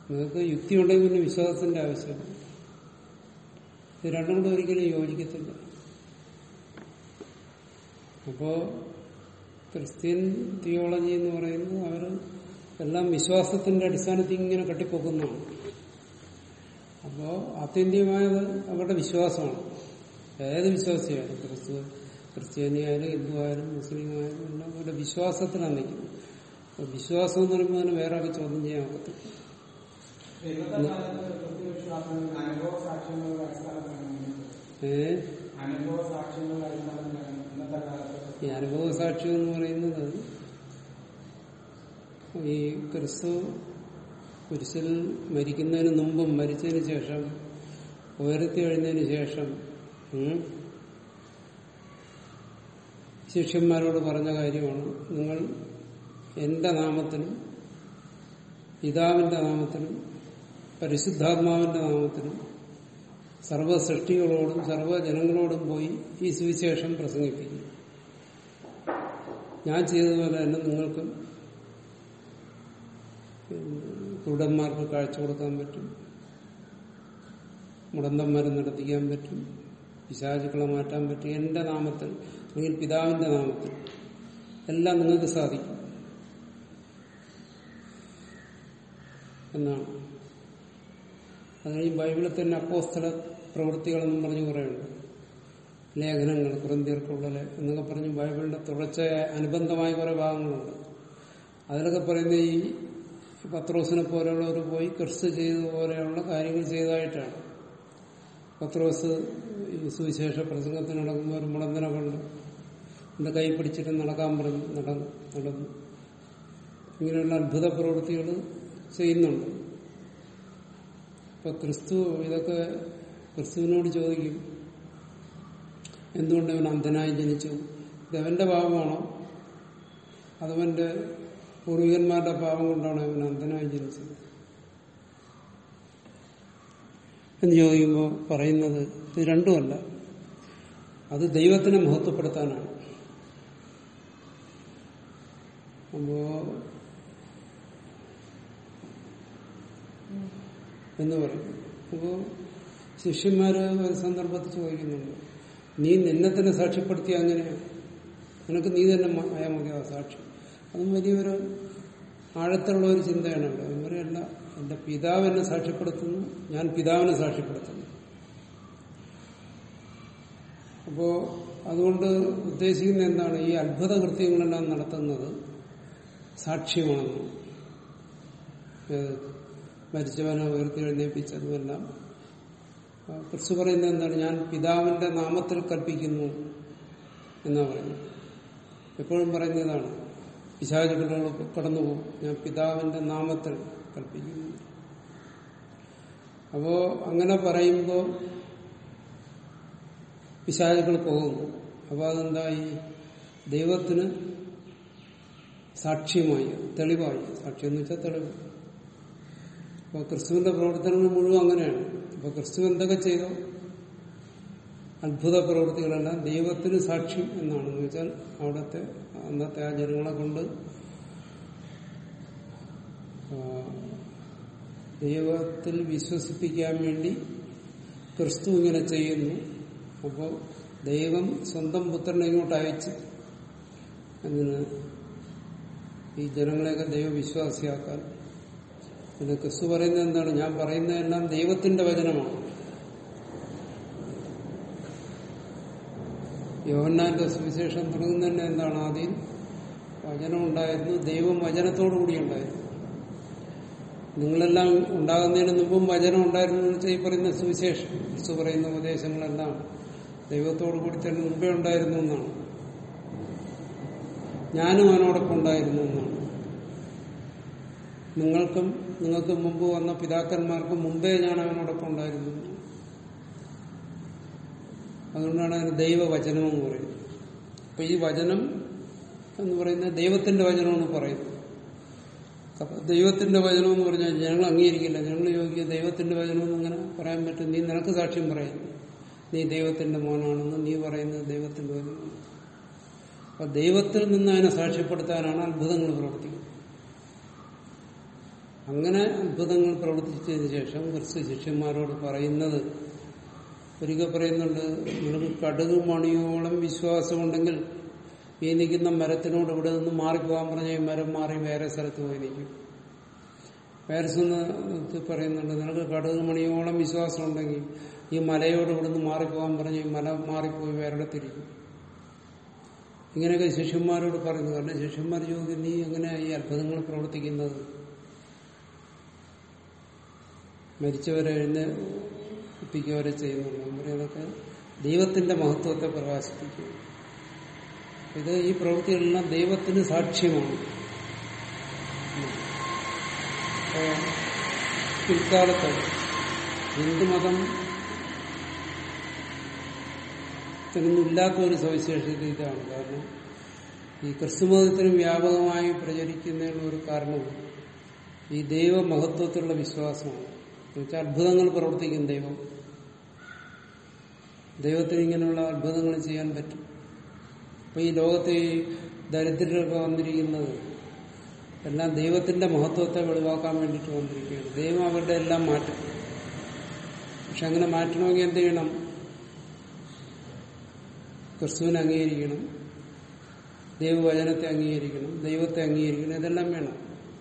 നിങ്ങൾക്ക് യുക്തി ഉണ്ടെങ്കിൽ പിന്നെ വിശ്വാസത്തിന്റെ ആവശ്യമില്ല ഇത് രണ്ടും കൂടെ ഒരിക്കലും യോജിക്കത്തില്ല അപ്പോ ക്രിസ്ത്യൻ തിയോളജി എന്ന് പറയുന്നത് അവർ എല്ലാം വിശ്വാസത്തിന്റെ അടിസ്ഥാനത്തിൽ ഇങ്ങനെ കെട്ടിപ്പൊക്കുന്നതാണ് അപ്പോ ആത്യന്തികമായത് അവരുടെ വിശ്വാസമാണ് ഏത് വിശ്വാസിയായാലും ക്രിസ്തു ക്രിസ്ത്യാനിയായാലും ഹിന്ദു ആയാലും മുസ്ലിം ആയാലും എല്ലാം അവരുടെ വിശ്വാസത്തിലാണ് നിൽക്കുന്നത് അപ്പൊ വിശ്വാസം എന്ന് പറയുമ്പോൾ അതിന് വേറെ ആൾക്ക് ചോദ്യം ചെയ്യാൻ പറ്റത്തില്ല ഇന്നത്തെ കാലത്ത് കൃത്യവിശ്വാസങ്ങൾ അനുഭവ സാക്ഷ്യങ്ങളുടെ അടിസ്ഥാനത്തിലാണ് ഏഹ് അനുഭവ സാക്ഷ്യങ്ങളുടെ അടിസ്ഥാനത്തിലാണ് ഇന്നത്തെ കാലത്ത് ഈ അനുഭവ സാക്ഷ്യം എന്ന് പറയുന്നത് ഈ ക്രിസ്തു കുരിശിൽ മരിക്കുന്നതിന് മുമ്പും മരിച്ചതിന് ശേഷം ഉയർത്തി കഴിഞ്ഞതിന് ശേഷം ഉം, ശിഷ്യന്മാരോട് പറഞ്ഞ കാര്യമാണ് നിങ്ങൾ എന്റെ നാമത്തിലും പിതാവിന്റെ നാമത്തിലും പരിശുദ്ധാത്മാവിന്റെ നാമത്തിലും സർവ്വ സൃഷ്ടികളോടും സർവ്വ ജനങ്ങളോടും പോയി ഈ സുവിശേഷം പ്രസംഗിപ്പിക്കും ഞാൻ ചെയ്തതുപോലെ തന്നെ നിങ്ങൾക്കും കുരുടന്മാർക്ക് കാഴ്ച കൊടുക്കാൻ പറ്റും മുടന്തന്മാരെ നടത്തിക്കാൻ പറ്റും പിശാചുക്കളെ മാറ്റാൻ പറ്റും എന്റെ നാമത്തിൽ അല്ലെങ്കിൽ പിതാവിന്റെ നാമത്തിൽ എല്ലാം നിങ്ങൾക്ക് സാധിക്കും എന്നാണ് അത് ഈ ബൈബിളിൽ തന്നെ അപ്പോസ്തല പ്രവൃത്തികളെന്നും പറഞ്ഞ് കുറേയുണ്ട് ലേഖനങ്ങൾ കുറന്തിയർക്കുള്ള ലേ- എന്നൊക്കെ പറഞ്ഞ് ബൈബിളിന്റെ തുടർച്ചയായ അനുബന്ധമായ കുറെ ഭാഗങ്ങളുണ്ട് അതിലൊക്കെ പറയുന്ന ഈ പത്രോസിനെ പോലെയുള്ളവർ പോയി ക്രിസ്തു ചെയ്തതുപോലെയുള്ള കാര്യങ്ങൾ ചെയ്തതായിട്ടാണ് പത്രോസ് ഈ സുവിശേഷ പ്രസംഗത്തിന് നടക്കുമ്പോൾ ഒരു മുടന്തനെ കൊണ്ട് എന്റെ കൈ പിടിച്ചിട്ട് നടക്കാൻ പറഞ്ഞു നടന്നു നടന്നു ഇങ്ങനെയുള്ള അത്ഭുത പ്രവൃത്തികൾ ചെയ്യുന്നുണ്ട് ഇപ്പൊ ക്രിസ്തു ഇതൊക്കെ ക്രിസ്തുവിനോട് ചോദിക്കും എന്തുകൊണ്ട് അവൻ അന്ധനായി ജനിച്ചു ഇത് അവന്റെ പാപമാണോ അതവന്റെ പൂർവികന്മാരുടെ പാപം കൊണ്ടാണ് അവൻ അന്ധനായി ജനിച്ചത് എന്ന് ചോദിക്കുമ്പോൾ പറയുന്നത് ഇത് രണ്ടുമല്ല അത് ദൈവത്തിനെ മഹത്വപ്പെടുത്താനാണ് അപ്പോ എന്ന് പറയും അപ്പോ ശിഷ്യന്മാര് ഒരു സന്ദർഭത്തിൽ ചോദിക്കുന്നുണ്ട് നീ നിന്നെ തന്നെ സാക്ഷ്യപ്പെടുത്തിയ അങ്ങനെയാണ് നിനക്ക് നീ തന്നെ മ- ആയാൽ മതി ആ സാക്ഷി അതും വലിയൊരു ആഴത്തുള്ള ഒരു ചിന്തയാണ് അവിടെ അവരല്ല എന്റെ പിതാവ് എന്നെ സാക്ഷ്യപ്പെടുത്തുന്നു ഞാൻ പിതാവിനെ സാക്ഷ്യപ്പെടുത്തുന്നു അപ്പോ അതുകൊണ്ട് ഉദ്ദേശിക്കുന്ന എന്താണ് ഈ അത്ഭുത കൃത്യങ്ങളെല്ലാം നടത്തുന്നത് സാക്ഷ്യമാണെന്ന് ഏത് മരിച്ചവനെ ഉയർത്തി എഴുന്നേൽപ്പിച്ചതുമെല്ലാം ആ, ക്രിസ്തു പറയുന്നത് എന്താണ് ഞാൻ പിതാവിന്റെ നാമത്തിൽ കൽപ്പിക്കുന്നു എന്നാ പറയുന്നത് എപ്പോഴും പറയുന്നതാണ് പിശാചുക്കളോട് കടന്നുപോകും ഞാൻ പിതാവിന്റെ നാമത്തിൽ കൽപ്പിക്കുന്നു അപ്പോ അങ്ങനെ പറയുമ്പോൾ പിശാചുക്കൾ പോകുന്നു അപ്പൊ അതെന്തായി ദൈവത്തിന് സാക്ഷ്യമായി തെളിവായി സാക്ഷ്യം എന്ന് വെച്ചാൽ തെളിവ് അപ്പൊ ക്രിസ്തുവിന്റെ പ്രവർത്തനങ്ങൾ മുഴുവൻ അങ്ങനെയാണ് അപ്പൊ ക്രിസ്തു എന്തൊക്കെ ചെയ്തോ അത്ഭുത പ്രവൃത്തികളെല്ലാം ദൈവത്തിന് സാക്ഷ്യം എന്നാണ് എന്ന് വെച്ചാൽ അവിടുത്തെ അന്നത്തെ ആ ജനങ്ങളെ കൊണ്ട് ആ, ദൈവത്തിൽ വിശ്വസിപ്പിക്കാൻ വേണ്ടി ക്രിസ്തു ഇങ്ങനെ ചെയ്യുന്നു അപ്പോൾ ദൈവം സ്വന്തം പുത്രനെ ഇങ്ങോട്ട് അയച്ച് അതിന് ഈ ജനങ്ങളെയൊക്കെ ദൈവവിശ്വാസിയാക്കാൻ പിന്നെ ക്രിസ്തു പറയുന്നത് എന്താണ് ഞാൻ പറയുന്നതെല്ലാം ദൈവത്തിന്റെ വചനമാണ് യോഹന്നാന്റെ സുവിശേഷം തുടങ്ങുന്ന തന്നെ എന്താണ് ആദ്യം വചനം ഉണ്ടായിരുന്നു ദൈവം വചനത്തോടു കൂടി ഉണ്ടായിരുന്നു നിങ്ങളെല്ലാം ഉണ്ടാകുന്നതിന് മുമ്പും വചനം ഉണ്ടായിരുന്നു എന്ന് വെച്ചാൽ ഈ പറയുന്ന സുവിശേഷം ക്രിസ്തു പറയുന്ന ഉപദേശങ്ങളെല്ലാം ദൈവത്തോടു കൂടി തന്നെ മുമ്പേ ഉണ്ടായിരുന്നു എന്നാണ് ഞാനും അവനോടൊപ്പം ഉണ്ടായിരുന്നു എന്നാണ് നിങ്ങൾക്കും നിങ്ങൾക്ക് മുമ്പ് വന്ന പിതാക്കന്മാർക്കും മുമ്പേ ഞാൻ അവനോടൊപ്പം ഉണ്ടായിരുന്നു എന്നാണ്. അതുകൊണ്ടാണ് അതിന് ദൈവവചനം എന്ന് പറയുന്നത് അപ്പൊ ഈ വചനം എന്ന് പറയുന്നത് ദൈവത്തിന്റെ വചനമെന്ന് പറയുന്നത് അപ്പൊ ദൈവത്തിന്റെ വചനം എന്ന് പറഞ്ഞാൽ ഞങ്ങൾ അംഗീകരിക്കില്ല ഞങ്ങൾ ചോദിക്കുക ദൈവത്തിന്റെ വചനം എന്ന് അങ്ങനെ പറയാൻ പറ്റും നീ നിനക്ക് സാക്ഷ്യം പറയുന്നു നീ ദൈവത്തിന്റെ മോനാണെന്ന് നീ പറയുന്നത് ദൈവത്തിന്റെ വചനമാണ് അപ്പൊ ദൈവത്തിൽ നിന്ന് അതിനെ സാക്ഷ്യപ്പെടുത്താനാണ് അത്ഭുതങ്ങൾ പ്രവർത്തിക്കുന്നത് അങ്ങനെ അത്ഭുതങ്ങൾ പ്രവർത്തിച്ചതിന് ശേഷം ക്രിസ്തു ശിഷ്യന്മാരോട് പറയുന്നത് ഒരിക്കൽ പറയുന്നുണ്ട് നിങ്ങൾക്ക് കടുക് മണിയോളം വിശ്വാസമുണ്ടെങ്കിൽ ഈ നിൽക്കുന്ന മരത്തിനോട് ഇവിടെ നിന്ന് മാറിപ്പോകാൻ പറഞ്ഞ ഈ മരം മാറി വേറെ സ്ഥലത്ത് പോയി നിൽക്കും വേറെ സ്ഥലത്ത് പറയുന്നുണ്ട് നിനക്ക് കടുക് മണിയോളം വിശ്വാസമുണ്ടെങ്കിൽ ഈ മലയോട് ഇവിടുന്ന് മാറിപ്പോകാൻ പറഞ്ഞ ഈ മല മാറിപ്പോയി വേറെടുത്തിരിക്കും ഇങ്ങനെയൊക്കെ ശിഷ്യന്മാരോട് പറയുന്നു കാരണം ശിഷ്യന്മാർ ചോദിക്കും നീ എങ്ങനെയാ ഈ അത്ഭുതങ്ങൾ പ്രവർത്തിക്കുന്നത് മരിച്ചവരെ എഴുന്നേൽപ്പിക്കുകവരെ ചെയ്യുന്നുണ്ട് ഞാൻ പറയും അതൊക്കെ ദൈവത്തിന്റെ മഹത്വത്തെ പ്രകാശിപ്പിക്കും ഇത് ഈ പ്രവൃത്തികളെല്ലാം ദൈവത്തിന് സാക്ഷ്യമാണ് അപ്പോ പിൽക്കാലത്ത് ഹിന്ദുമതം ത്തിനൊന്നുമില്ലാത്ത ഒരു സവിശേഷത ഇതാണ് കാരണം ഈ ക്രിസ്തുമതത്തിന് വ്യാപകമായി പ്രചരിക്കുന്നതിനുള്ള ഒരു കാരണവും ഈ ദൈവമഹത്വത്തിലുള്ള വിശ്വാസമാണ് എന്നുവെച്ചാൽ അത്ഭുതങ്ങൾ പ്രവർത്തിക്കും ദൈവം ദൈവത്തിന് ഇങ്ങനെയുള്ള അത്ഭുതങ്ങൾ ചെയ്യാൻ പറ്റും അപ്പൊ ഈ ലോകത്തെ ഈ ദരിദ്രരൊക്കെ വന്നിരിക്കുന്നത് എല്ലാം ദൈവത്തിന്റെ മഹത്വത്തെ വെളിവാക്കാൻ വേണ്ടിയിട്ട് വന്നിരിക്കുകയാണ് ദൈവം അവരുടെ എല്ലാം മാറ്റും പക്ഷെ അങ്ങനെ മാറ്റണമെങ്കിൽ എന്ത് ചെയ്യണം ക്രിസ്തുവിനെ അംഗീകരിക്കണം ദൈവവചനത്തെ അംഗീകരിക്കണം ദൈവത്തെ അംഗീകരിക്കണം ഇതെല്ലാം വേണം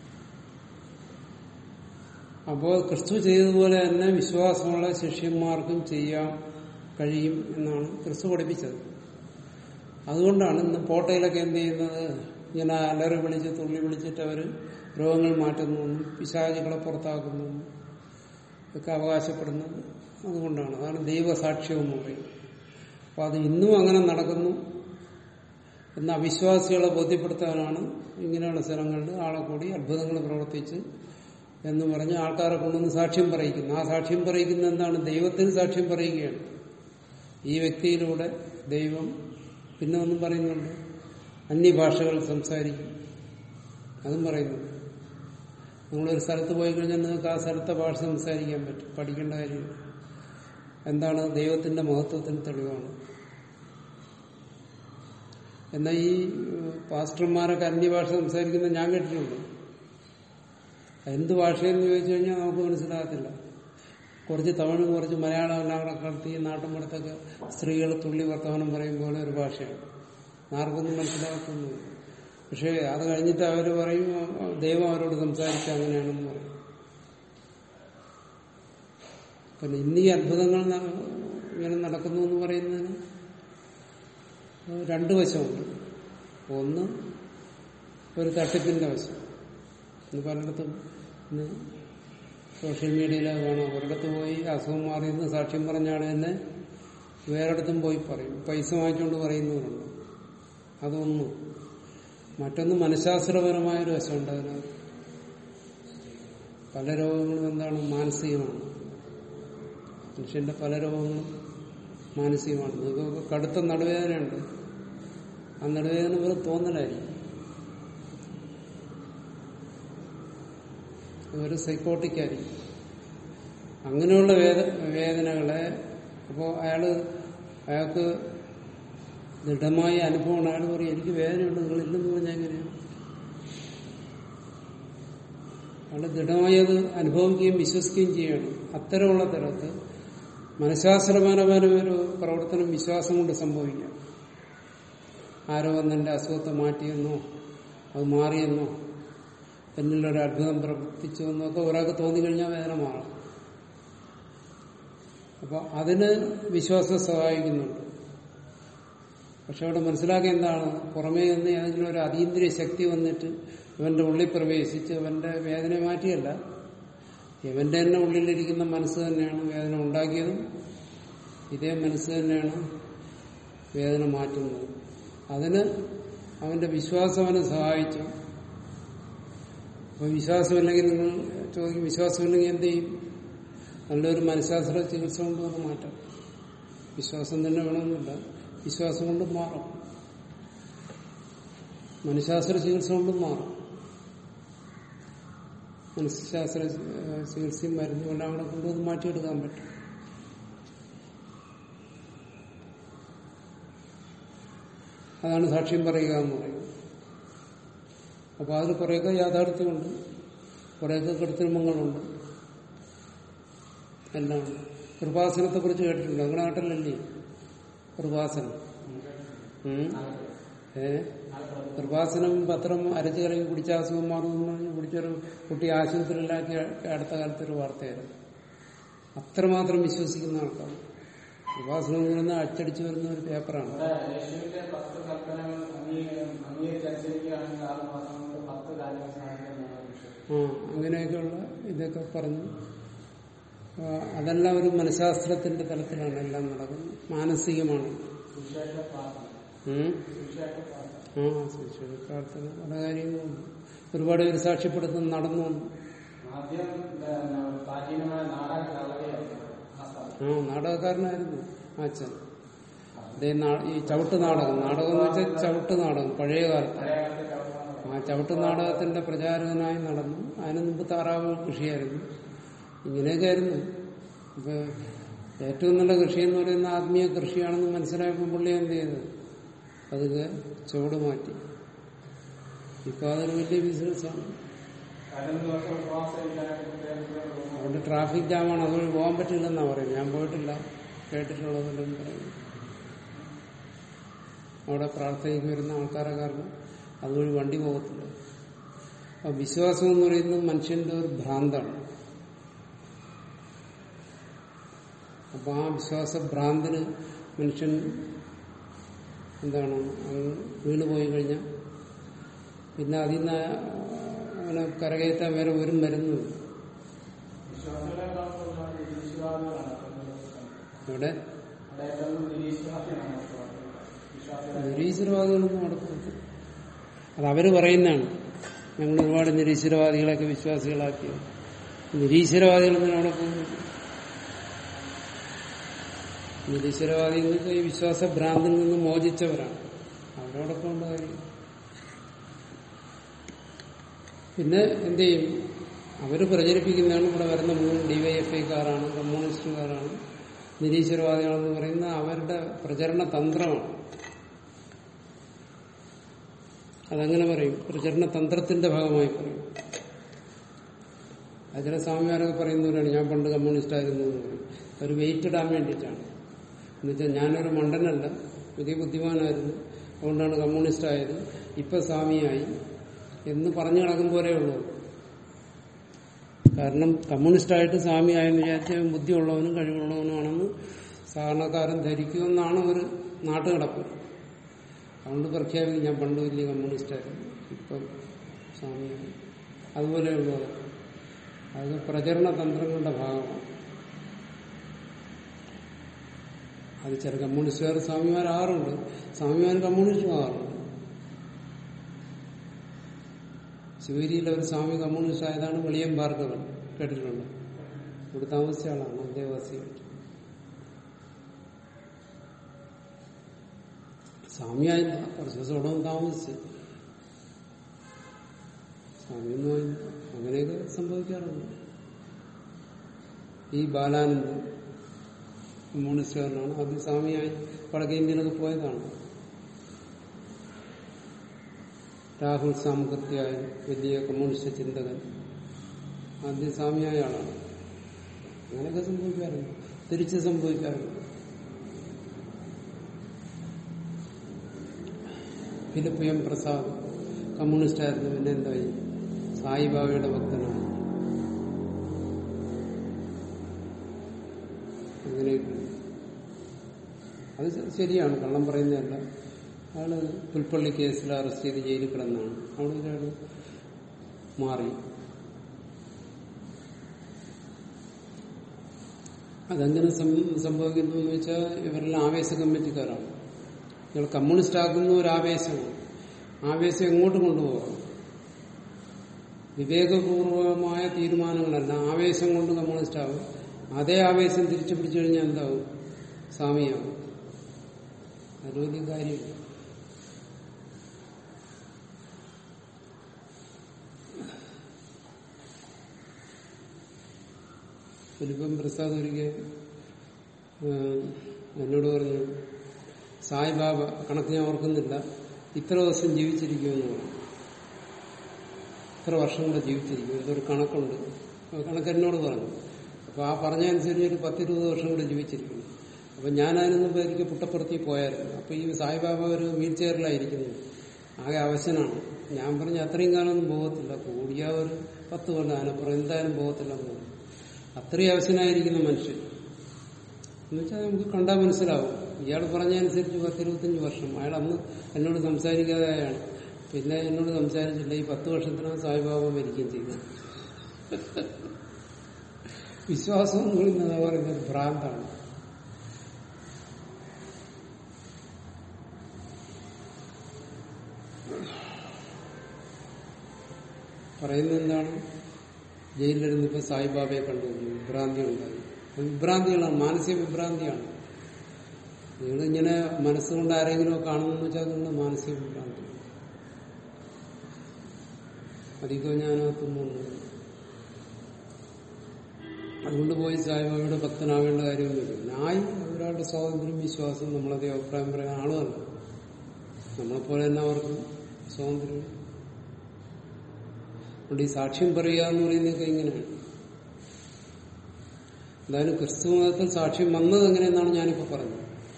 അപ്പോൾ ക്രിസ്തു ചെയ്തതുപോലെ തന്നെ വിശ്വാസമുള്ള ശിഷ്യന്മാർക്കും ചെയ്യാൻ കഴിയും എന്നാണ് ക്രിസ്തു പഠിപ്പിച്ചത് അതുകൊണ്ടാണ് ഇന്ന് പോട്ടയിലൊക്കെ എന്ത് ചെയ്യുന്നത് ഇങ്ങനെ അലറി വിളിച്ച് തുള്ളി വിളിച്ചിട്ട് അവർ രോഗങ്ങൾ മാറ്റുന്നു പിശാചുകളെ പുറത്താക്കുന്നു ഒക്കെ അവകാശപ്പെടുന്നത് അതുകൊണ്ടാണ് അതാണ് ദൈവസാക്ഷ്യവും പറയും അപ്പൊ അത് ഇന്നും അങ്ങനെ നടക്കുന്നു എന്ന അവിശ്വാസികളെ ബോധ്യപ്പെടുത്താനാണ് ഇങ്ങനെയുള്ള സ്ഥലങ്ങളിൽ ആളെ കൂടി അത്ഭുതങ്ങൾ പ്രവർത്തിച്ച് എന്ന് പറഞ്ഞ് ആൾക്കാരെ കൊണ്ടുവന്ന് സാക്ഷ്യം പറയിക്കുന്നു ആ സാക്ഷ്യം പറയിക്കുന്ന എന്താണ് ദൈവത്തിന് സാക്ഷ്യം പറയുകയാണ് ഈ വ്യക്തിയിലൂടെ ദൈവം പിന്നെ ഒന്നും പറയുന്നുണ്ട് അന്യഭാഷകൾ സംസാരിക്കും അതും പറയുന്നുണ്ട് നിങ്ങളൊരു സ്ഥലത്ത് പോയി കഴിഞ്ഞാൽ നിങ്ങൾക്ക് ആ സ്ഥലത്തെ ഭാഷ സംസാരിക്കാൻ പറ്റും പഠിക്കേണ്ട കാര്യമില്ല എന്താണ് ദൈവത്തിന്റെ മഹത്വത്തിന് തെളിവാണ് എന്നാൽ ഈ പാസ്റ്റർമാരൊക്കെ അന്യഭാഷ സംസാരിക്കുന്നത് ഞാൻ കേട്ടിട്ടുണ്ട് എന്ത് ഭാഷയെന്ന് ചോദിച്ചു കഴിഞ്ഞാൽ നമുക്ക് മനസ്സിലാകത്തില്ല കുറച്ച് തമിഴ് കുറച്ച് മലയാളം എല്ലാം കൂടെ കടത്തി നാട്ടിൻപുറത്തൊക്കെ സ്ത്രീകൾ തുള്ളി വർത്തമാനം പറയും പോലെ ഒരു ഭാഷയാണ് ആർക്കൊന്നും മനസ്സിലാക്കുന്നു പക്ഷേ അത് കഴിഞ്ഞിട്ട് അവർ പറയും ദൈവം അവരോട് സംസാരിച്ച അങ്ങനെയാണെന്ന് പറയും പിന്നെ ഇന്ന് ഈ അത്ഭുതങ്ങൾ ഇങ്ങനെ നടക്കുന്നു എന്ന് പറയുന്നതിന് രണ്ടു വശമുണ്ട് ഒന്ന് ഒരു തട്ടിപ്പിന്റെ വശം ഇന്ന് പലയിടത്തും ഇന്ന് സോഷ്യൽ മീഡിയയിലൊക്കെ കാണാം ഒരിടത്ത് പോയി അസുഖം മാറിയെന്ന് സാക്ഷ്യം പറഞ്ഞ ആൾ തന്നെ വേറെടുത്തും പോയി പറയും പൈസ വാങ്ങിച്ചുകൊണ്ട് പറയുന്നവരുണ്ട് അതൊന്നും മറ്റൊന്ന് മനഃശാസ്ത്രപരമായൊരു വശമുണ്ട് അതിനകത്ത് പല രോഗങ്ങളും എന്താണ് മാനസികമാണ് മനുഷ്യന്റെ പല രോഗങ്ങളും മാനസികമാണ് നിങ്ങൾക്ക് കടുത്ത നടുവേദനയുണ്ട് ആ നടുവേദന വെറും തോന്നലായിരിക്കും ഒരു സൈക്കോട്ടിക് ആയിരിക്കും അങ്ങനെയുള്ള വേദ വേദനകളെ അപ്പോൾ അയാള് അയാൾക്ക് ദൃഢമായ അനുഭവമാണ് അയാൾ പറയും എനിക്ക് വേദനയുണ്ട് നിങ്ങൾ ഇല്ലെന്ന് പറഞ്ഞാൽ എങ്ങനെയാണ് അയാൾ ദൃഢമായി അത് അനുഭവിക്കുകയും വിശ്വസിക്കുകയും ചെയ്യണം അത്തരമുള്ള തരത്ത് മനഃശാസ്ത്രപരമായ ഒരു പ്രവർത്തനം വിശ്വാസം കൊണ്ട് സംഭവിക്കാം ആരോ വന്നെന്റെ അസുഖത്തെ മാറ്റിയെന്നോ അത് മാറിയെന്നോ എന്നിലൊരു അത്ഭുതം പ്രവർത്തിച്ചു എന്നൊക്കെ ഒരാൾക്ക് തോന്നിക്കഴിഞ്ഞാൽ വേദന മാറാം അപ്പൊ അതിന് വിശ്വാസം സഹായിക്കുന്നുണ്ട് പക്ഷെ അവിടെ മനസ്സിലാക്കിയ എന്താണ് പുറമേ നിന്ന് ഏതെങ്കിലും ഒരു അതീന്ദ്രിയ ശക്തി വന്നിട്ട് ഇവന്റെ ഉള്ളിൽ പ്രവേശിച്ച് ഇവന്റെ വേദന മാറ്റിയല്ല ഇവന്റെ തന്നെ ഉള്ളിലിരിക്കുന്ന മനസ്സ് തന്നെയാണ് വേദന ഉണ്ടാക്കിയതും ഇതേ മനസ്സ് തന്നെയാണ് വേദന മാറ്റുന്നത് അതിന് അവന്റെ വിശ്വാസം അവനെ സഹായിച്ചു അപ്പൊ വിശ്വാസമില്ലെങ്കിൽ നിങ്ങൾ ചോദിക്കും വിശ്വാസമില്ലെങ്കിൽ എന്ത് ചെയ്യും നല്ലൊരു മനഃശാസ്ത്ര ചികിത്സ കൊണ്ട് അത് മാറ്റാം വിശ്വാസം തന്നെ വേണമെന്നില്ല വിശ്വാസം കൊണ്ട് മാറും മനഃശാസ്ത്ര ചികിത്സ കൊണ്ടും മാറും മനഃശാസ്ത്ര ചികിത്സയും മരുന്നും എല്ലാം കൂടെ കൊണ്ട് അത് മാറ്റിയെടുക്കാൻ പറ്റും അതാണ് സാക്ഷ്യം പറയുക എന്ന് പറയുന്നത് അപ്പൊ അതിൽ കുറേയൊക്കെ യാഥാർത്ഥ്യമുണ്ട് കുറേയൊക്കെ കൃത്രിമങ്ങളുണ്ട് എല്ലാം ഉണ്ട് കൃപാസനത്തെ കുറിച്ച് കേട്ടിട്ടുണ്ട് നിങ്ങളുടെ നാട്ടിലല്ലേ കൃപാസനം ഉം? ഏ കൃപാസനം പത്രം അരച്ചു കലങ്ങി കുടിച്ച അസുഖം മാറുമെന്ന് പറഞ്ഞ് കുടിച്ചൊരു കുട്ടി ആശുപത്രിയിലാക്കി അടുത്ത കാലത്തൊരു വാർത്തയായിരുന്നു അത്രമാത്രം വിശ്വസിക്കുന്ന ആൾക്കാർ കൃപാസനം എന്ന് പറയുന്നത് അച്ചടിച്ചു വരുന്ന ഒരു പേപ്പറാണ് ഇവിടെ യേശുവിന്റെ പത്ത് കൽപ്പനകൾ അംഗീക- അംഗീകരിച്ചനുസരിക്കുകയാണെങ്കിൽ ആറ് മാസം കൊണ്ട് പത്ത് കാര്യങ്ങൾ സാധിക്കുന്നതാണ് വിഷയം ആ അങ്ങനെയൊക്കെയുള്ള ഇതൊക്കെ പറഞ്ഞു ആ, അതെല്ലാം ഒരു മനഃശാസ്ത്രത്തിന്റെ തലത്തിലാണ് എല്ലാം നടക്കുന്നത് മാനസികമാണ് സുവിശേഷ പ്രാർത്ഥന ഉം? സുവിശേഷ പ്രാർത്ഥന ആ ശിശു പ്രാർത്ഥന പല കാര്യങ്ങളുണ്ട് ഒരുപാട് പേര് സാക്ഷ്യപ്പെടുത്തുന്ന നടന്നു വന്നു. ആദ്യം പിന്നെ പ്രാചീനമായ നാടക കളരിയായിരുന്നു ആ സ്ഥലം ആ നാടകക്കാരനായിരുന്നു ആ അച്ഛൻ അതേ നാ- ഈ ചവിട്ട് നാടകം നാടകം എന്ന് വെച്ചാൽ ചവിട്ട് നാടകം പഴയ കാലത്ത് പഴയകാലത്തെ കൽപ്പന ആ ചവിട്ട് നാടകത്തിന്റെ പ്രചാരകനായി നടന്നു അതിന് മുമ്പ് താറാവ് കൃഷിയായിരുന്നു ഇങ്ങനെയൊക്കെ ആയിരുന്നു ഇപ്പൊ ഏറ്റവും നല്ല കൃഷി എന്ന് പറയുന്ന ആത്മീയ കൃഷിയാണെന്ന് മനസ്സിലായപ്പോൾ പുള്ളി എന്ത് ചെയ്ത് അതൊക്കെ ചുവട് മാറ്റി ഇപ്പൊ അതൊരു വലിയ ബിസിനസ്സാണ് പതിനൊന്ന് ദിവസം ഉപവാസം ഇരിക്കാനായിട്ട് കുട്ടികൾക്ക് തോന്നുന്നു. അതുകൊണ്ട് ട്രാഫിക് ജാമാണ് അതുവഴി പോകാൻ പറ്റില്ലെന്നാ പറയും ഞാൻ പോയിട്ടില്ല കേട്ടിട്ടുള്ളതെല്ലാം പറയും അവിടെ പ്രാർത്ഥനയ്ക്ക് വരുന്ന ആൾക്കാരെ കാരണം അതുവഴി വണ്ടി പോകത്തില്ല അപ്പൊ വിശ്വാസം എന്ന് പറയുന്നത് മനുഷ്യന്റെ ഒരു ഭ്രാന്താണ് അപ്പൊ ആ വിശ്വാസ ഭ്രാന്തിന് മനുഷ്യൻ എന്താണ് അങ്ങ് വീണുപോയി കഴിഞ്ഞാൽ പിന്നെ അതിൽ നിന്ന് അവനെ കരകയറ്റാൻ വേറെ ഒരു മരുന്നുമില്ല വിശ്വാസികളെക്കാളും നിരീശ്വരവാദികളാണ് ഇവിടെ അവിടെ ഏറ്റവും നിരീശ്വരവാദികളാണ് വിശ്വാസികൾ നിരീശ്വരവാദികളൊന്നും അവിടെ പോകത്തില്ല അത് അവര് പറയുന്നതാണ് ഞങ്ങൾ ഒരുപാട് നിരീശ്വരവാദികളെയൊക്കെ വിശ്വാസികളാക്കി നിരീശ്വരവാദികളൊന്നും അവിടെ പോകുന്നില്ല നിരീശ്വരവാദി എന്ന് വെച്ചാൽ ഈ വിശ്വാസ ഭ്രാന്തിൽ നിന്ന് മോചിച്ചവരാണ് അവരോടൊപ്പം ഉള്ള കാര്യം പിന്നെ എന്ത് ചെയ്യും അവര് പ്രചരിപ്പിക്കുന്നതാണ് ഇവിടെ വരുന്ന മൂന്ന് ഡിവൈഎഫ്ഐക്കാരാണ് കമ്മ്യൂണിസ്റ്റുകാരാണ് നിരീശ്വരവാദികളെന്ന് പറയുന്ന അവരുടെ പ്രചരണ തന്ത്രമാണ് അതങ്ങനെ പറയും പ്രചരണ തന്ത്രത്തിന്റെ ഭാഗമായി പറയും അത് ചില സ്വാമിമാരൊക്കെ പറയുന്നവരാണ് ഞാൻ പണ്ട് കമ്മ്യൂണിസ്റ്റ് ആയിരുന്നു എന്ന് പറയും ഒരു വെയിറ്റ് ഇടാൻ വേണ്ടിയിട്ടാണ് എന്നുവെച്ചാൽ ഞാനൊരു മണ്ടനല്ല വലിയ ബുദ്ധിമാനായിരുന്നു അതുകൊണ്ടാണ് കമ്മ്യൂണിസ്റ്റ് ആയത് ഇപ്പൊ സ്വാമിയായി എന്ന് പറഞ്ഞു കിടക്കും പോലെ ഉള്ളൂ കാരണം കമ്മ്യൂണിസ്റ്റായിട്ട് സ്വാമിയായെന്ന് വിചാരിച്ച ബുദ്ധിയുള്ളവനും കഴിവുള്ളവനുമാണെന്ന് സാധാരണക്കാരൻ ധരിക്കുമെന്നാണ് ഒരു നാട്ടുകിടപ്പ് അതുകൊണ്ട് പ്രഖ്യാപിക്കും ഞാൻ പണ്ട് വലിയ കമ്മ്യൂണിസ്റ്റായിരുന്നു ഇപ്പം സ്വാമിയായി അതുപോലെയുള്ളത് അത് പ്രചരണ തന്ത്രങ്ങളുടെ ഭാഗമാണ് അത് ചില കമ്മ്യൂണിസ്റ്റുകാർ സ്വാമിമാരാറുണ്ട് സ്വാമിമാർ കമ്മ്യൂണിസ്റ്റും ആറുണ്ട് ശിവരിയിലെ ഒരു സ്വാമി കമ്മ്യൂണിസ്റ്റ് ആയതാണ് വെളിയം ഭാർഗവൻ കേട്ടിട്ടുണ്ട് ഇവിടെ താമസിച്ച ആളാണ് അന്തേവാസിയായിട്ട് സ്വാമിയായില്ല കുറച്ച് ദിവസം ഇവിടെ വന്ന് താമസിച്ച് സ്വാമിയൊന്നും ആയില്ല അങ്ങനെയൊക്കെ സംഭവിക്കാറുണ്ട് ഈ ബാലാനന്ദ് കമ്മ്യൂണിസ്റ്റുകാരനാണ് ആദ്യം സ്വാമിയായി വടക്കേ ഇന്ത്യയിലൊക്കെ പോയതാണ് രാഹുൽ സാമകത്യായ വലിയ കമ്മ്യൂണിസ്റ്റ് ചിന്തകൻ ആദ്യം സ്വാമിയായ ആളാണ് അങ്ങനെയൊക്കെ സംഭവിക്കാറുണ്ട് തിരിച്ച് സംഭവിക്കാറുണ്ട് ഫിലിപ്പ് എം പ്രസാദ് കമ്മ്യൂണിസ്റ്റ് ആയിരുന്നു പിന്നെ എന്തായി സായിബാബയുടെ ഭക്തനാണ് അങ്ങനെയൊക്കെ അത് ശരിയാണ് കള്ളം പറയുന്നതല്ല അയാള് പുൽപ്പള്ളി കേസിൽ അറസ്റ്റ് ചെയ്ത് ജയിലിൽ കിടന്നാണ് അവിടെ ഒരാള് മാറി അതെങ്ങനെ സം- സംഭവിക്കുന്നു എന്ന് വെച്ചാൽ ഇവരെല്ലാം ആവേശ കമ്മിറ്റിക്കാരാണ് ഇയാൾ കമ്മ്യൂണിസ്റ്റ് ആക്കുന്ന ഒരു ആവേശമാണ് ആവേശം എങ്ങോട്ട് കൊണ്ടുപോകാം വിവേകപൂർവമായ തീരുമാനങ്ങളല്ല ആവേശം കൊണ്ട് കമ്മ്യൂണിസ്റ്റ് ആവും അതേ ആവേശം തിരിച്ചു പിടിച്ചു കഴിഞ്ഞാൽ എന്താവും സ്വാമിയാവും അത് വലിയ കാര്യമില്ല ഫിലിപ്പം പ്രസാദ് ഒരിക്കൽ ഏഹ്, എന്നോട് പറഞ്ഞു സായിബാബ കണക്ക് ഞാൻ ഓർക്കുന്നില്ല ഇത്ര ദിവസം ജീവിച്ചിരിക്കുമെന്ന് പറഞ്ഞു ഇത്ര വർഷം കൂടെ ജീവിച്ചിരിക്കും എന്തൊരു കണക്കുണ്ട് ആ കണക്ക് എന്നോട് പറഞ്ഞു അപ്പൊ ആ പറഞ്ഞ അനുസരിച്ച് ഒരു പത്തിരുപത് വർഷം കൂടെ ജീവിച്ചിരിക്കുന്നു അപ്പൊ ഞാൻ അതിന് മുമ്പ് എനിക്ക് പുട്ടപ്പുറത്തി പോയായിരുന്നു അപ്പൊ ഈ സായിബാബ ഒരു വീൽ ചെയറിലായിരിക്കുന്നത് ആകെ അവശനാണ് ഞാൻ പറഞ്ഞ അത്രയും കാലമൊന്നും പോകത്തില്ല കൂടിയ ഒരു പത്ത് കൊല്ലം അതിനപ്പുറം എന്തായാലും പോകത്തില്ല എന്ന് പറഞ്ഞു. അത്രയും അവശനായിരിക്കുന്ന മനുഷ്യൻ എന്നുവെച്ചാൽ നമുക്ക് കണ്ടാൽ മനസ്സിലാവും ഇയാൾ പറഞ്ഞതനുസരിച്ച് പത്തിരുപത്തഞ്ച് വർഷം അയാൾ അന്ന് എന്നോട് സംസാരിക്കാതെയാണ് പിന്നെ എന്നോട് സംസാരിച്ചില്ല ഈ പത്ത് വർഷത്തിനകം സായിബാബ മരിക്കുകയും ചെയ്തു വിശ്വാസം എന്ന് പറയുന്നത് പറയുന്നത് ഭ്രാന്താണ് പറയുന്നത് എന്താണ് ജയിലിലിരുന്നിപ്പോ സായിബാബയെ കണ്ടു വിഭ്രാന്തി ഉണ്ടായി അത് വിഭ്രാന്തികളാണ് മാനസിക വിഭ്രാന്തിയാണ് നിങ്ങളിങ്ങനെ മനസ്സുകൊണ്ട് ആരെങ്കിലും കാണുന്നെന്ന് വെച്ചാൽ നിങ്ങളുടെ മാനസിക വിഭ്രാന്തി അധികം ഞാനകത്തൊന്നും അതുകൊണ്ട് പോയി സായിബാബയുടെ ഭക്തനാവേണ്ട കാര്യമൊന്നുമില്ല നായി ഒരാളുടെ സ്വാതന്ത്ര്യം വിശ്വാസം നമ്മളതേ അഭിപ്രായം പറയാൻ ആളുമല്ല നമ്മളെപ്പോലെ തന്നെ അവർക്ക് സ്വാതന്ത്ര്യം അതുകൊണ്ട് ഈ സാക്ഷ്യം പറയുക എന്ന് പറയുന്നതൊക്കെ ഇങ്ങനെയാണ് എന്തായാലും ക്രിസ്തു മതത്തിൽ സാക്ഷ്യം വന്നത് എങ്ങനെയെന്നാണ് ഞാനിപ്പോ പറഞ്ഞത്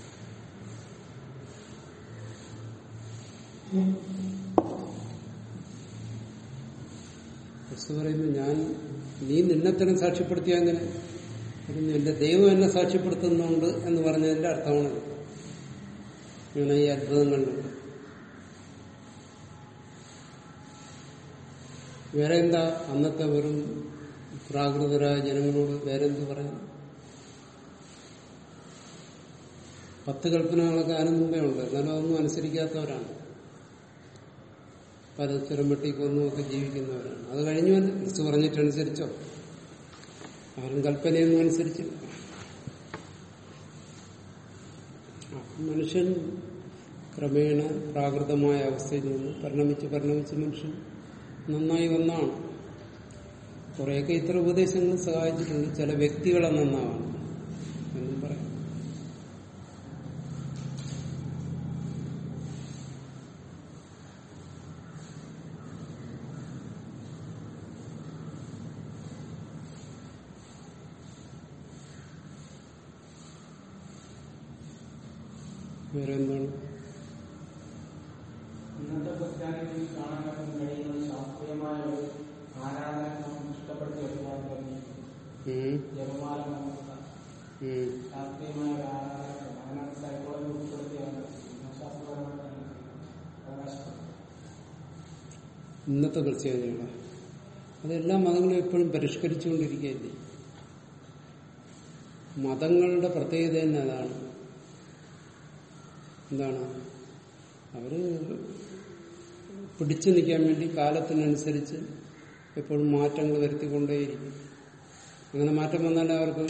ക്രിസ്തു പറയുന്നു ഞാൻ നീ നിന്നെത്തരം സാക്ഷ്യപ്പെടുത്തിയ എങ്ങനെ പറയുന്നു എന്റെ ദൈവം എന്നെ സാക്ഷ്യപ്പെടുത്തുന്നുണ്ട് എന്ന് പറഞ്ഞതിന്റെ അർത്ഥമാണ് ഇങ്ങനെ ഈ അത്ഭുതം കണ്ടിട്ട് വേറെ എന്താ അന്നത്തെ വെറും പ്രാകൃതരായ ജനങ്ങളോട് വേറെ എന്ത് പറയുന്നു പത്ത് കൽപ്പനകളൊക്കെ അതിനു മുമ്പേ ഉണ്ട് എന്നാലും അതൊന്നും അനുസരിക്കാത്തവരാണ് പരസ്പരം വെട്ടിക്കൊന്നുമൊക്കെ ജീവിക്കുന്നവരാണ് അത് കഴിഞ്ഞു വന്ന് ക്രിസ്തു പറഞ്ഞിട്ടനുസരിച്ചോ ആരും കൽപ്പനയൊന്നും അനുസരിച്ചില്ല ആ, മനുഷ്യൻ ക്രമേണ പ്രാകൃതമായ അവസ്ഥയിൽ നിന്ന് പരിണമിച്ച് പരിണമിച്ച് മനുഷ്യൻ നന്നായി വന്നാണ് കുറെയൊക്കെ ഇത്ര ഉപദേശങ്ങൾ സഹായിച്ചിട്ടുണ്ട് ചില വ്യക്തികളെ നന്നാവാണ് എന്നും പറയാം വേറെ എന്താണ് ഇന്നത്തെ ക്രിസ്ത്യാനിറ്റിയിൽ കാണാൻ കഴിയുന്ന ശാസ്ത്രീയമായ ഒരു ആരാധന നമുക്ക് ഇഷ്ടപ്പെടുത്തി എടുക്കാൻ തുടങ്ങി ഉം, ജപമാല നമുക്ക് ഉം. ശാസ്ത്രീയമായ ഒരു ആരാധന അതിനകത്ത് സൈക്കോളജി ഉൾപ്പെടുത്തിയാണ് ശാസ്ത്രപരമായിട്ട് അവകാശപ്പെടുന്നത് ഇന്നത്തെ ക്രിസ്ത്യാനികളെ അതെല്ലാ മതങ്ങളും എപ്പോഴും പരിഷ്കരിച്ചുകൊണ്ടിരിക്കുകയല്ലേ മതങ്ങളുടെ പ്രത്യേകത തന്നെ അതാണ് എന്താണ് അവര് പിടിച്ചു നിൽക്കാൻ വേണ്ടി കാലത്തിനനുസരിച്ച് എപ്പോഴും മാറ്റങ്ങൾ വരുത്തിക്കൊണ്ടേയിരിക്കും അങ്ങനെ മാറ്റം വന്നാലേ അവർക്ക്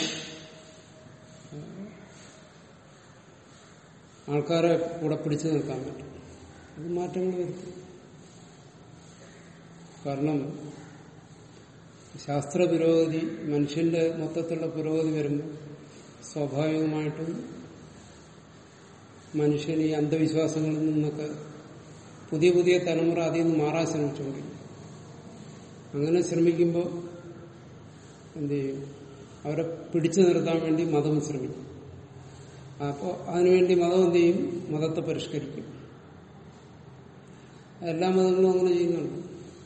ആൾക്കാരെ കൂടെ പിടിച്ചു നിൽക്കാൻ പറ്റും അത് മാറ്റങ്ങൾ വരുത്തും കാരണം ശാസ്ത്ര പുരോഗതി മനുഷ്യന്റെ മൊത്തത്തിലുള്ള പുരോഗതി വരുമ്പോൾ സ്വാഭാവികമായിട്ടും മനുഷ്യൻ ഈ അന്ധവിശ്വാസങ്ങളിൽ നിന്നൊക്കെ പുതിയ പുതിയ തലമുറ അതിൽ നിന്ന് മാറാൻ ശ്രമിച്ചുകൊണ്ടിരിക്കും അങ്ങനെ ശ്രമിക്കുമ്പോൾ എന്ത് ചെയ്യും അവരെ പിടിച്ചു നിർത്താൻ വേണ്ടി മതം ശ്രമിക്കും അപ്പോൾ അതിനുവേണ്ടി മതം എന്ത് ചെയ്യും മതത്തെ പരിഷ്കരിക്കും എല്ലാ മതങ്ങളും അങ്ങനെ ചെയ്യുന്നുണ്ട്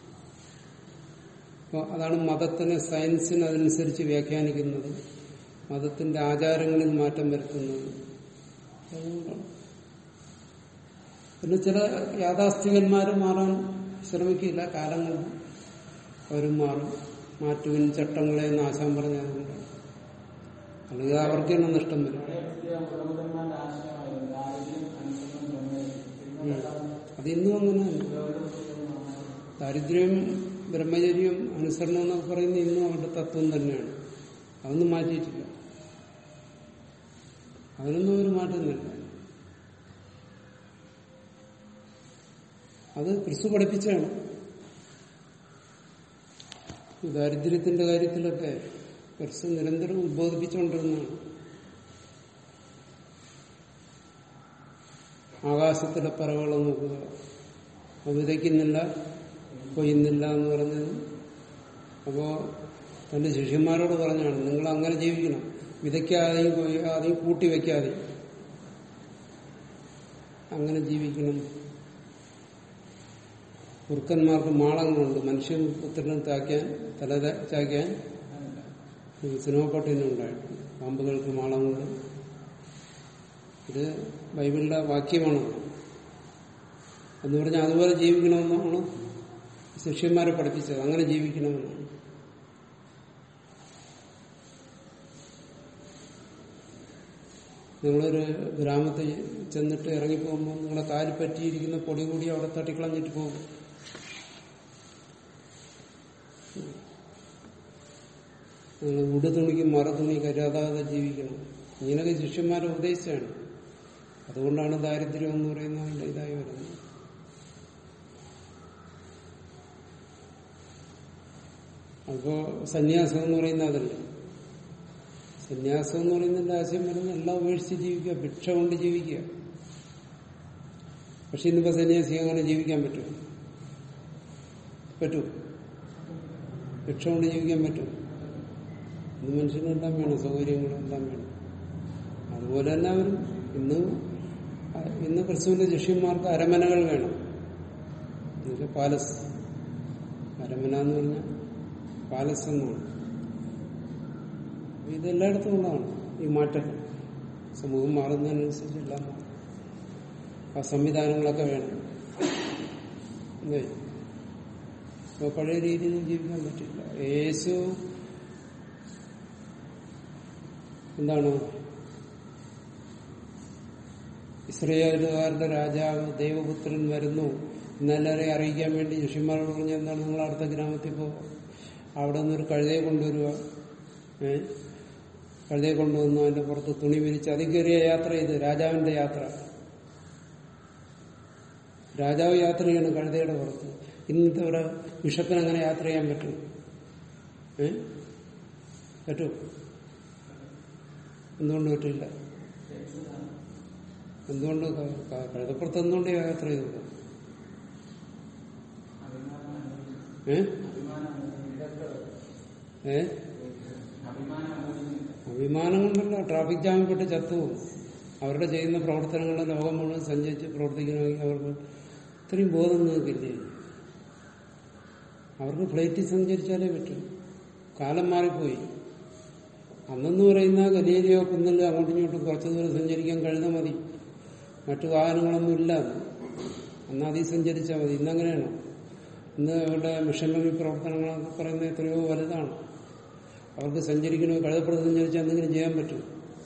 അപ്പോൾ അതാണ് മതത്തിനെ സയൻസിന് അതനുസരിച്ച് വ്യാഖ്യാനിക്കുന്നത് മതത്തിന്റെ ആചാരങ്ങളിൽ മാറ്റം വരുത്തുന്നത് അതുകൊണ്ടാണ് പിന്നെ ചില യാഥാസ്ഥികന്മാർ മാറാൻ ശ്രമിക്കില്ല കാലങ്ങൾ അവരും മാറും മാറ്റുവിൻ ചട്ടങ്ങളെ എന്ന് ആശാൻ പറഞ്ഞതുകൊണ്ടാണ് അല്ലെങ്കിൽ അവർക്ക് തന്നെ നഷ്ടം വരും പുരോഹിതന്മാരുടെ ആശയമായിരുന്നു ദാരിദ്ര്യം അനുസരണം ബ്രഹ്മചര്യം അത് ഇന്നും അങ്ങനെ തന്നെ ദാരിദ്ര്യം ബ്രഹ്മചര്യം അനുസരണം എന്നൊക്കെ പറയുന്നത് ഇന്നും അവരുടെ തത്വം തന്നെയാണ് അതൊന്നും മാറ്റിയിട്ടില്ല അതിനൊന്നും ഒരു മാറ്റുന്നില്ല അത് ക്രിസ്തു പഠിപ്പിച്ചാണ് ഈ ദാരിദ്ര്യത്തിന്റെ കാര്യത്തിലൊക്കെ ക്രിസ്തു നിരന്തരം ഉദ്ബോധിപ്പിച്ചുകൊണ്ടിരുന്നതാണ് ആകാശത്തിലെ പറവകളെ നോക്കുക അത് വിതയ്ക്കുന്നില്ല കൊയ്യുന്നില്ല എന്ന് പറഞ്ഞത് അപ്പോ തന്റെ ശിഷ്യന്മാരോട് പറഞ്ഞാണ് നിങ്ങൾ അങ്ങനെ ജീവിക്കണം വിതയ്ക്കാതെയും കൊയ്യാതെയും കൂട്ടി വയ്ക്കാതെയും അങ്ങനെ ജീവിക്കണം കുറുക്കന്മാർക്ക് മാളങ്ങളുണ്ട് മനുഷ്യൻ പുത്രനെ താക്കാൻ തല ചായ്ക്കാൻ സിനിമപ്പാട്ടിനുണ്ടായിട്ടുണ്ട് പാമ്പുകൾക്ക് മാളമുണ്ട് ഇത് ബൈബിളിലെ വാക്യമാണ് എന്ന് പറഞ്ഞാൽ അതുപോലെ ജീവിക്കണമെന്നാണ് ശിഷ്യന്മാരെ പഠിപ്പിച്ചത് അങ്ങനെ ജീവിക്കണമെന്നാണ് നിങ്ങളൊരു ഗ്രാമത്തിൽ ചെന്നിട്ട് ഇറങ്ങിപ്പോകുമ്പോൾ നിങ്ങളെ കാല് പറ്റിയിരിക്കുന്ന പൊടി കൂടി അവിടെ തട്ടിക്കളഞ്ഞിട്ട് പോകും നിങ്ങൾ ഉടുതുണിക്ക് മറതുണി കരുതാതെ ജീവിക്കണം ഇങ്ങനെയൊക്കെ ശിഷ്യന്മാരെ ഉപദേശിച്ചാണ് അതുകൊണ്ടാണ് ദാരിദ്ര്യം എന്ന് പറയുന്നത് അതിന്റെ ഇതായി വരുന്നത് അപ്പോ സന്യാസം എന്ന് പറയുന്ന അതല്ല സന്യാസം എന്ന് പറയുന്നതിന്റെ ആശയം വരുന്ന എല്ലാം ഉപേക്ഷിച്ച് ജീവിക്കുക ഭിക്ഷ കൊണ്ട് ജീവിക്കുക പക്ഷെ ഇന്നിപ്പോ സന്യാസി അങ്ങനെ ജീവിക്കാൻ പറ്റും പറ്റൂ ഭിക്ഷ കൊണ്ട് ജീവിക്കാൻ പറ്റും ഇന്ന് മനുഷ്യനെല്ലാം വേണം സൗകര്യങ്ങളെല്ലാം വേണം അതുപോലെ തന്നെ അവരും ഇന്ന് ഇന്ന് ക്രിസ്തുവിന്റെ ശിഷ്യന്മാർക്ക് അരമനകൾ വേണം എന്നുവെച്ചാൽ പാലസ് അരമന എന്ന് പറഞ്ഞാൽ പാലസ് എന്നാണ് ഇതെല്ലായിടത്തും ഉള്ളതാണ് ഈ മാറ്റങ്ങൾ സമൂഹം മാറുന്നതിനനുസരിച്ച് എല്ലാം മാറും ആ സംവിധാനങ്ങളൊക്കെ വേണം അല്ലേ ഇപ്പൊ പഴയ രീതിയിൽ ജീവിക്കാൻ പറ്റില്ല യേശു എന്താണ് ഇസ്രയേലുകാരുടെ രാജാവ് ദൈവപുത്രൻ വരുന്നു എന്നെല്ലാവരെയും അറിയിക്കാൻ വേണ്ടി ഋഷിമാരോട് പറഞ്ഞ എന്താണ് നിങ്ങൾ അടുത്ത ഗ്രാമത്തിൽ പോകുക അവിടെ നിന്നൊരു കഴുതയെ കൊണ്ടുവരിക ഏ കഴുതയെ കൊണ്ടുവന്നു അതിന്റെ പുറത്ത് തുണി വിരിച്ച് അതിൽ കയറിയ യാത്ര ചെയ്ത് രാജാവിന്റെ യാത്ര രാജാവ് യാത്ര ചെയ്യണം കഴുതയുടെ പുറത്ത് ഇന്നത്തെ ഒരു ബിഷപ്പിന് അങ്ങനെ യാത്ര ചെയ്യാൻ പറ്റും ഏ പറ്റൂ എന്തുകൊണ്ട് പറ്റില്ല എന്തുകൊണ്ട് കഴുതപ്പുറത്ത് എന്തുകൊണ്ട് യാത്ര ചെയ്തു ഏ ഏ അഭിമാനം കൊണ്ടല്ല ട്രാഫിക് ജാമിൽ പെട്ട് ചത്തുപോകും അവരുടെ ചെയ്യുന്ന പ്രവർത്തനങ്ങളുടെ ലോകം മുഴുവൻ സഞ്ചരിച്ച് പ്രവർത്തിക്കണമെങ്കിൽ അവർക്ക് ഇത്രയും ബോധം നിങ്ങൾക്കില്ലേ അവർക്ക് ഫ്ലൈറ്റിൽ സഞ്ചരിച്ചാലേ പറ്റും കാലം മാറിപ്പോയി അന്നെന്ന് പറയുന്ന ഗലീലിയോ കുന്നിൽ അങ്ങോട്ടും ഇങ്ങോട്ടും കുറച്ചു ദൂരം സഞ്ചരിക്കാൻ കഴിയുന്ന മതി മറ്റു വാഹനങ്ങളൊന്നും ഇല്ല അന്ന് അതിൽ സഞ്ചരിച്ചാൽ മതി ഇന്നങ്ങനെയാണോ ഇന്ന് അവരുടെ മിഷനറി പ്രവർത്തനങ്ങളൊക്കെ പറയുന്നത് എത്രയോ വലുതാണ് അവർക്ക് സഞ്ചരിക്കണോ കഴുതപ്പുറത്ത് സഞ്ചരിച്ചാൽ എന്തെങ്കിലും ചെയ്യാൻ പറ്റും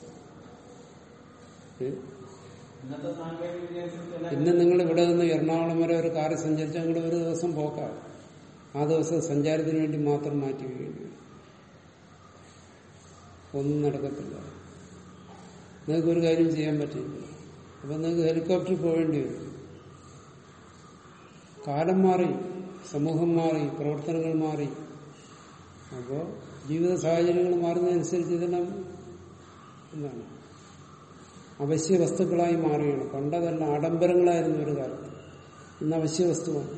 ഏ? ഇന്നത്തെ സാങ്കേതിക വിദ്യാഭ്യാസത്തിൽ ഇന്ന് നിങ്ങൾ ഇവിടെ നിന്ന് എറണാകുളം വരെ ഒരു കാറിൽ സഞ്ചരിച്ചാൽ നിങ്ങൾ ഒരു ദിവസം പോക്കാം ആ ദിവസം സഞ്ചാരത്തിന് വേണ്ടി മാത്രം മാറ്റി വയ്ക്കേണ്ടി വരും. ഒന്നും നടക്കത്തില്ല നിങ്ങൾക്ക് ഒരു കാര്യം ചെയ്യാൻ പറ്റില്ല അപ്പൊ നിങ്ങൾക്ക് ഹെലികോപ്റ്ററിൽ പോകേണ്ടി വരും കാലം മാറി സമൂഹം മാറി പ്രവർത്തനങ്ങൾ മാറി അപ്പോ ജീവിത സാഹചര്യങ്ങൾ മാറുന്നതനുസരിച്ച് ഇതെല്ലാം എന്താണ് അവശ്യ വസ്തുക്കളായി മാറുകയാണ് പണ്ടതെല്ലാം ആഡംബരങ്ങളായിരുന്നു ഒരു കാലത്ത് ഇന്ന് അവശ്യ വസ്തുവാണ്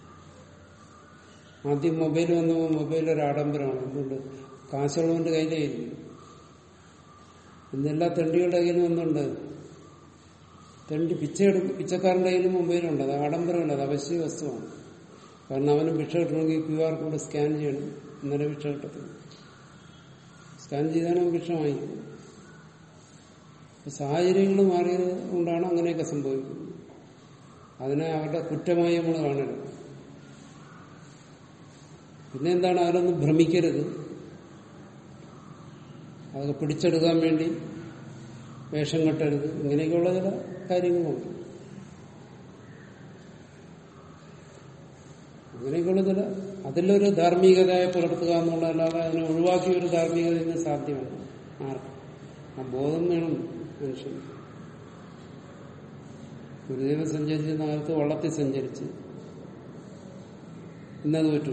ആദ്യം മൊബൈൽ വന്നപ്പോൾ മൊബൈൽ ഒരു ആഡംബരമാണ് എന്തുകൊണ്ട് കാശുള്ളവന്റെ കയ്യിലേ ഇല്ല ഇന്നെല്ലാ തെണ്ടികളുടെ കയ്യിലും ഒന്നുണ്ട് തെണ്ടി പിച്ചയെടുക്കും പിച്ചക്കാരന്റെ കയ്യിലും മൊബൈലുണ്ട് അത് ആഡംബരമല്ല അത് അവശ്യ വസ്തുവാണ് കാരണം അവന് ഭിക്ഷ കിട്ടണമെങ്കിൽ ക്യു ആർ കോഡ് സ്കാൻ ചെയ്യണം ഇന്നലെ ഭിക്ഷ കിട്ടത്തില്ല സ്കാൻ ചെയ്താണ് അവൻ ഭിക്ഷ വാങ്ങിക്കുന്നത് അപ്പൊ സാഹചര്യങ്ങൾ മാറിയത് കൊണ്ടാണ് അങ്ങനെയൊക്കെ സംഭവിക്കുന്നത് അതിനെ അവരുടെ കുറ്റമായി നമ്മൾ കാണരുത് പിന്നെ എന്താണ് അതിലൊന്നും ഭ്രമിക്കരുത് അതൊക്കെ പിടിച്ചെടുക്കാൻ വേണ്ടി വേഷം കെട്ടരുത് ഇങ്ങനെയൊക്കെയുള്ള ചില കാര്യങ്ങളുണ്ട് അങ്ങനെയൊക്കെയുള്ള ചില അതിലൊരു ധാർമ്മികതയെ പുലർത്തുക എന്നുള്ളതല്ലാതെ അതിനെ ഒഴിവാക്കിയ ഒരു ധാർമ്മികത ഇന്ന് സാധ്യമല്ല ആർക്കും ആ ബോധം വേണം മനുഷ്യന് ഗുരുദേവൻ സഞ്ചരിച്ച കാലത്ത് വള്ളത്തിൽ സഞ്ചരിച്ച് ഇന്നത് പറ്റൂ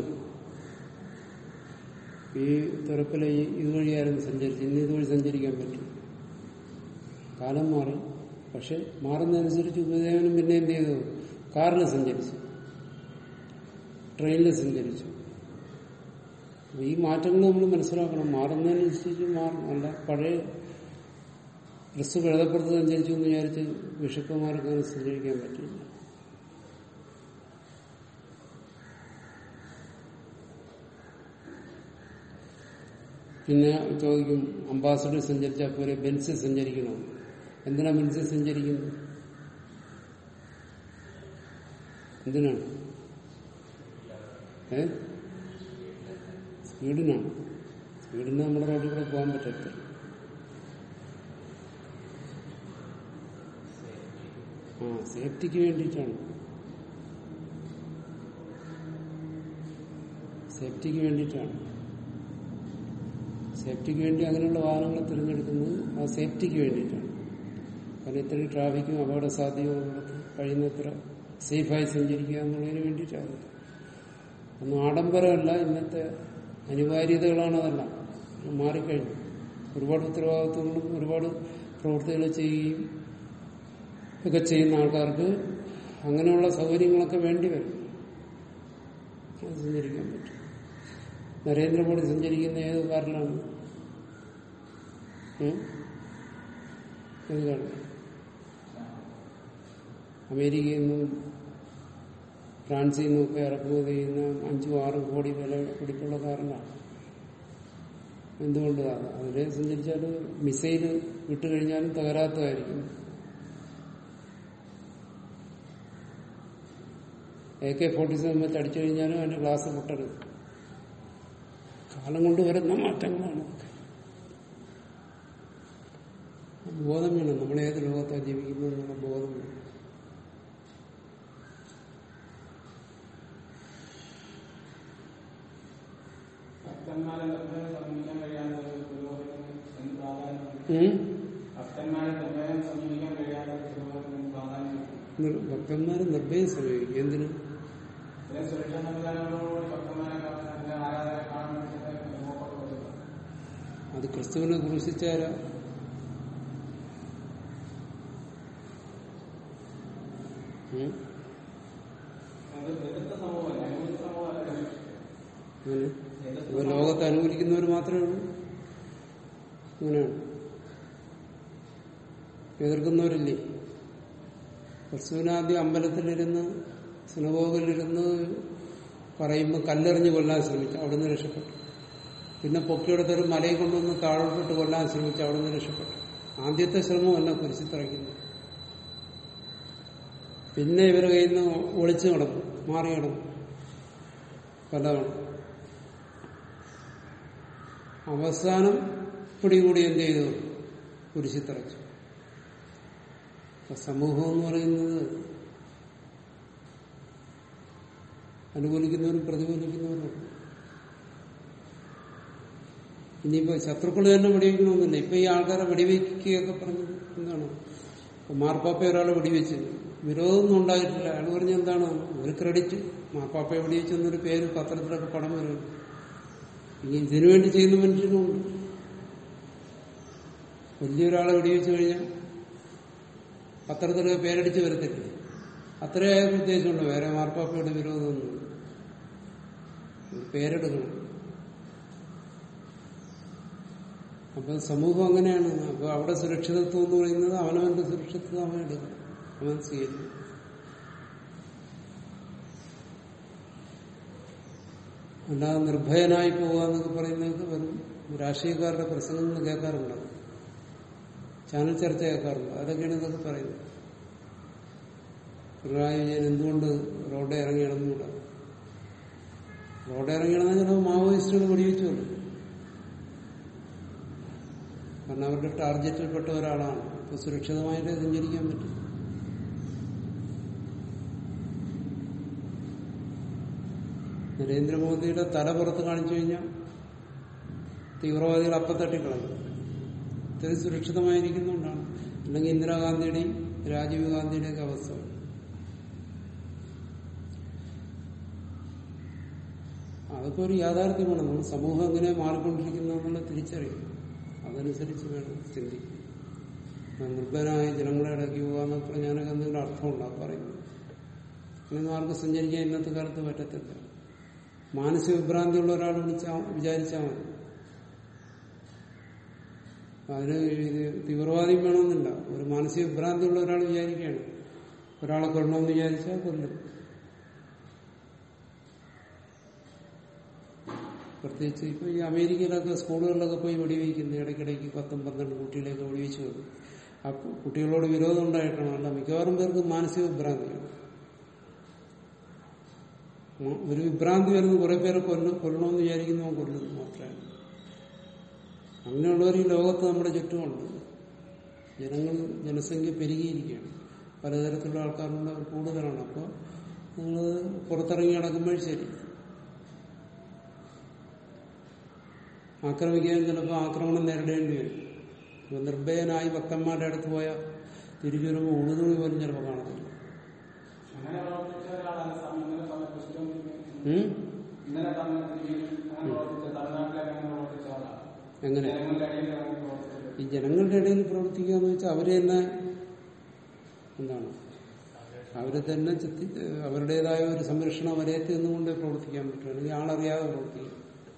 ഈ തുറപ്പിലെ ഈ ഇതുവഴിയായിരുന്നു സഞ്ചരിച്ച് ഇന്ന് ഇതുവഴി സഞ്ചരിക്കാൻ പറ്റും കാലം മാറി പക്ഷെ മാറുന്നതനുസരിച്ച് ഗുരുദേവനും പിന്നെ എന്ത് ചെയ്തു കാറിൽ സഞ്ചരിച്ചു ട്രെയിനിൽ സഞ്ചരിച്ചു അപ്പൊ ഈ മാറ്റങ്ങൾ നമ്മൾ മനസ്സിലാക്കണം മാറുന്നതിനനുസരിച്ച് മാറണം അല്ല പഴയ ക്രിസ്തു കഴുതപ്പുറത്ത് സഞ്ചരിച്ചു എന്ന് വിചാരിച്ച് ബിഷപ്പുമാർക്ക് അങ്ങനെ സഞ്ചരിക്കാൻ പറ്റില്ല പിന്നെ ചോദിക്കും അംബാസഡർ സഞ്ചരിച്ചാൽ പോലെ ബെൻസ് സഞ്ചരിക്കണോ എന്തിനാ ബെൻസ് സഞ്ചരിക്കുന്നത് എന്തിനാണ് ഏ സ്പീഡിനാണ് സ്പീഡിന് നമ്മുടെ റോഡിൽ കൂടെ പോകാൻ പറ്റത്തില്ല ആ സേഫ്റ്റിക്ക് വേണ്ടിയിട്ടാണ് സേഫ്റ്റിക്ക് വേണ്ടിയിട്ടാണ് സേഫ്റ്റിക്ക് വേണ്ടി അങ്ങനെയുള്ള വാഹനങ്ങൾ തിരഞ്ഞെടുക്കുന്നത് ആ സേഫ്റ്റിക്ക് വേണ്ടിയിട്ടാണ് കാരണം ഇത്രയും ട്രാഫിക്കും അപകട സാധ്യതയും കഴിയുന്നത്ര സേഫായി സഞ്ചരിക്കുക എന്നുള്ളതിന് വേണ്ടിയിട്ടാണ് ഒന്നും ആഡംബരമല്ല ഇന്നത്തെ അനിവാര്യതകളാണ് അതെല്ലാം മാറിക്കഴിഞ്ഞു ഒരുപാട് ഉത്തരവാദിത്വങ്ങളും ഒരുപാട് പ്രവൃത്തികൾ ചെയ്യുകയും ഒക്കെ ചെയ്യുന്ന ആൾക്കാർക്ക് അങ്ങനെയുള്ള സൗകര്യങ്ങളൊക്കെ വേണ്ടി വരും അത് സഞ്ചരിക്കാൻ പറ്റും നരേന്ദ്രമോദി സഞ്ചരിക്കുന്ന ഏത് കാറിലാണ് ഉം? ഏത് കാറിലാണ് അമേരിക്കയിൽ നിന്നും ഫ്രാൻസിൽ നിന്നൊക്കെ ഇറക്കുമതി ചെയ്യുന്ന അഞ്ചും ആറും കോടി വില പിടിപ്പുള്ള കാറിലാണ് എന്തുകൊണ്ട് അതിലെ സഞ്ചരിച്ചാൽ മിസൈല് വിട്ടുകഴിഞ്ഞാലും തകരാത്തതായിരിക്കും എ കെ ഫോർട്ടി സെവൻ വെച്ച് അടിച്ചു കഴിഞ്ഞാലും അതിന്റെ ഗ്ലാസ് പൊട്ടരുത് കാലം കൊണ്ട് വരുന്ന മാറ്റങ്ങളാണ് ഇതൊക്കെ. ബോധം വേണം നമ്മൾ ഏത് ലോകത്താണ് ജീവിക്കുന്നത് എന്നുള്ള ബോധം വേണം ഭക്തന്മാരെ നിർഭയം സമീപിക്കാൻ കഴിയാത്ത ഒരു പുരോഹിതന് എന്ത് പ്രാധാന്യം ഉം? ഭക്തന്മാരെ നിർഭയം സമീപിക്കാൻ കഴിയാത്ത ഒരു പുരോഹിതന് പ്രാധാന്യം നിർ- ഭക്തന്മാരെ നിർഭയം സമീപിക്കും എന്തിന് ഇത്രയും സുരക്ഷാ സംവിധാനങ്ങളോടുകൂടി ഭക്തന്മാരെ കാണാൻ അതിന്റെ ആരാധന കാണാൻ വേണ്ടിയിട്ട് അനുഭവപ്പെടുന്നത് അത് ക്രിസ്തുവിനെ ക്രൂശിച്ചാരാ ഉം? അത് എതിർത്ത സമൂഹമല്ല അനുകൂല സമൂഹമല്ല അങ്ങനെ ഇപ്പൊ ലോകത്ത് അനുകൂലിക്കുന്നവർ മാത്രമേ ഉള്ളൂ അങ്ങനെയാണ് എതിർക്കുന്നവരില്ലേ ക്രിസ്തുവിനാദ്യം അമ്പലത്തിലിരുന്ന് സിനഗോഗിലിരുന്ന് പറയുമ്പോൾ കല്ലെറിഞ്ഞ് കൊല്ലാൻ ശ്രമിച്ചു അവിടുന്ന് രക്ഷപ്പെട്ടു പിന്നെ പൊക്കിയെടുത്തൊരു മലയെ കൊണ്ടുവന്ന് താഴോട്ടിട്ട് കൊല്ലാൻ ശ്രമിച്ചു അവിടുന്ന് രക്ഷപ്പെട്ടു ആദ്യത്തെ ശ്രമമല്ല കുരിശിത്തറയ്ക്കുന്നത് പിന്നെ ഇവരുടെ കയ്യിൽ നിന്ന് ഒളിച്ചു കിടന്നു മാറി കിടന്നു പലതവണ അവസാനം പിടികൂടി എന്ത് ചെയ്തു കുരിശിത്തറച്ചു അപ്പൊ സമൂഹം എന്ന് പറയുന്നത് അനുകൂലിക്കുന്നവരും പ്രതികൂലിക്കുന്നവരും ഇനിയിപ്പോ ശത്രുക്കൾ തന്നെ വെടിവെക്കണമെന്നില്ല ഇപ്പൊ ഈ ആൾക്കാരെ വെടിവെക്കുകയൊക്കെ പറഞ്ഞത് എന്താണ് ഇപ്പൊ മാർപ്പാപ്പ ഒരാളെ വെടിവെച്ച് വിരോധമൊന്നും ഉണ്ടായിട്ടില്ല അയാൾ പറഞ്ഞ എന്താണ് ഒരു ക്രെഡിറ്റ് മാർപ്പാപ്പയെ വെടിവെച്ചെന്നൊരു പേര് പത്രത്തിലൊക്കെ പടം വരും ഇനി ഇതിനു വേണ്ടി ചെയ്യുന്ന മനുഷ്യനുമുണ്ട് വലിയൊരാളെ വെടിവെച്ചു കഴിഞ്ഞാൽ പത്രത്തിലൊക്കെ പേരടിച്ച് വരത്തില്ലേ അത്രേ അയാൾക്ക് ഉദ്ദേശമുണ്ട് വേറെ മാർപ്പാപ്പയുടെ വിരോധമൊന്നും പേരെടുക്കണം അപ്പൊ സമൂഹം അങ്ങനെയാണ് അപ്പൊ അവിടെ സുരക്ഷിതത്വം എന്ന് പറയുന്നത് അവനവന്റെ സുരക്ഷിതത്വം അവൻ എടുക്കും അവൻ സ്വീകരിക്കും അല്ലാതെ നിർഭയനായി പോവുക എന്നൊക്കെ പറയുന്നത് വെറും രാഷ്ട്രീയക്കാരുടെ പ്രസംഗങ്ങൾ കേൾക്കാറുണ്ട് ചാനൽ ചർച്ച കേൾക്കാറുണ്ട് അതൊക്കെയാണ് ഇതൊക്കെ പറയുന്നത് പിണറായി വിജയൻ എന്തുകൊണ്ട് റോഡെ ഇറങ്ങി നടന്നുകൂടാ റോഡെ ഇറങ്ങി നടന്നാൽ ചിലപ്പോൾ മാവോയിസ്റ്റുകൾ വെടിവെച്ചുള്ളൂ കാരണം അവരുടെ ടാർഗറ്റിൽപ്പെട്ട ഒരാളാണ് ഇപ്പൊ സുരക്ഷിതമായിട്ട് സഞ്ചരിക്കാൻ പറ്റും നരേന്ദ്രമോദിയുടെ തല പുറത്ത് കാണിച്ചു കഴിഞ്ഞാൽ തീവ്രവാദികൾ അപ്പത്തട്ടിക്കളയും ഇത്രയും സുരക്ഷിതമായിരിക്കുന്നുകൊണ്ടാണ് അല്ലെങ്കിൽ ഇന്ദിരാഗാന്ധിയുടെയും രാജീവ് ഗാന്ധിയുടെയൊക്കെ അവസ്ഥ അതൊക്കെ ഒരു യാഥാർത്ഥ്യമാണ് നമ്മൾ സമൂഹം എങ്ങനെ മാറിക്കൊണ്ടിരിക്കുന്നു എന്നുള്ള തിരിച്ചറിയും അതനുസരിച്ച് വേണം ചിന്തിക്കും നിർഭനായ ജനങ്ങളെ ഇടയ്ക്ക് പോകാന്നൊക്കെ ഞാനൊക്കെ എന്തെങ്കിലും അർത്ഥമുണ്ടാ പറയുന്നത് അങ്ങനെ ആർക്കും സഞ്ചരിക്കാൻ ഇന്നത്തെ കാലത്ത് പറ്റത്തില്ല മാനസിക വിഭ്രാന്തിയുള്ള ഒരാൾ വിളിച്ചാ വിചാരിച്ചാൽ മതി അതിന് ഇത് തീവ്രവാദി വേണമെന്നില്ല ഒരു മാനസിക വിഭ്രാന്തിയുള്ള ഒരാൾ വിചാരിക്കുകയാണ് ഒരാളെ കൊല്ലണമെന്ന് വിചാരിച്ചാൽ കൊല്ലും പ്രത്യേകിച്ച് ഇപ്പൊ ഈ അമേരിക്കയിലൊക്കെ സ്കൂളുകളിലൊക്കെ പോയി വെടിവെക്കുന്ന ഇടയ്ക്കിടയ്ക്ക് പത്തും പന്ത്രണ്ട് കുട്ടികളെയൊക്കെ വെടിവെച്ച് കൊല്ലും ആ കു- കുട്ടികളോട് വിരോധം ഉണ്ടായിട്ടാണ് അല്ല മിക്കവാറും പേർക്ക് മാനസിക വിഭ്രാന്തിയാണ് ഉം, ഒരു വിഭ്രാന്തി വരുന്ന കുറെ പേരെ കൊല്ലു കൊല്ലണമെന്ന് വിചാരിക്കുന്നവൻ കൊല്ലുന്നു മാത്രമേ അങ്ങനെയുള്ളവർ ഈ ലോകത്ത് നമ്മുടെ ചുറ്റുമുണ്ട് ജനങ്ങൾ ജനസംഖ്യ പെരുകിയിരിക്കുകയാണ് പലതരത്തിലുള്ള ആൾക്കാരുള്ള കൂടുതലാണ് അപ്പോൾ നിങ്ങൾ പുറത്തിറങ്ങി നടക്കുമ്പോൾ ശരി ആക്രമിക്കാൻ ചിലപ്പോൾ ആക്രമണം നേരിടേണ്ടി വരും ഇപ്പൊ നിർഭയനായി ഭക്തന്മാരുടെ അടുത്ത് പോയാൽ തിരിച്ചു വരുമ്പോൾ ഉഴുതുണി പോലും ചിലപ്പോൾ കാണത്തില്ല അങ്ങനെ പ്രവർത്തിച്ച ഒരാളാണ് സമയം ഇന്നലെ പറഞ്ഞ ക്രിസ്ത്യൻ ഉം? ഇന്നലെ പറഞ്ഞ രീതിയിൽ അങ്ങനെ പ്രവർത്തിച്ച തമിഴ്നാട്ടിലൊക്കെ അങ്ങനെ പ്രവർത്തിച്ച ആളാണ് എങ്ങനെ ജനങ്ങളുടെ ഇടയിൽ അങ്ങനെ പ്രവർത്തിച്ചത് ഈ ജനങ്ങളുടെ ഇടയിൽ പ്രവർത്തിക്കുക എന്ന് വെച്ചാൽ അവര് തന്നെ എന്താണ് അവര് തന്നെ ചെത്തി അവരുടേതായ ഒരു സംരക്ഷണം വരയത്തിൽ നിന്നുകൊണ്ടേ പ്രവർത്തിക്കാൻ പറ്റും അല്ലെങ്കിൽ ആളറിയാതെ പ്രവർത്തിക്കും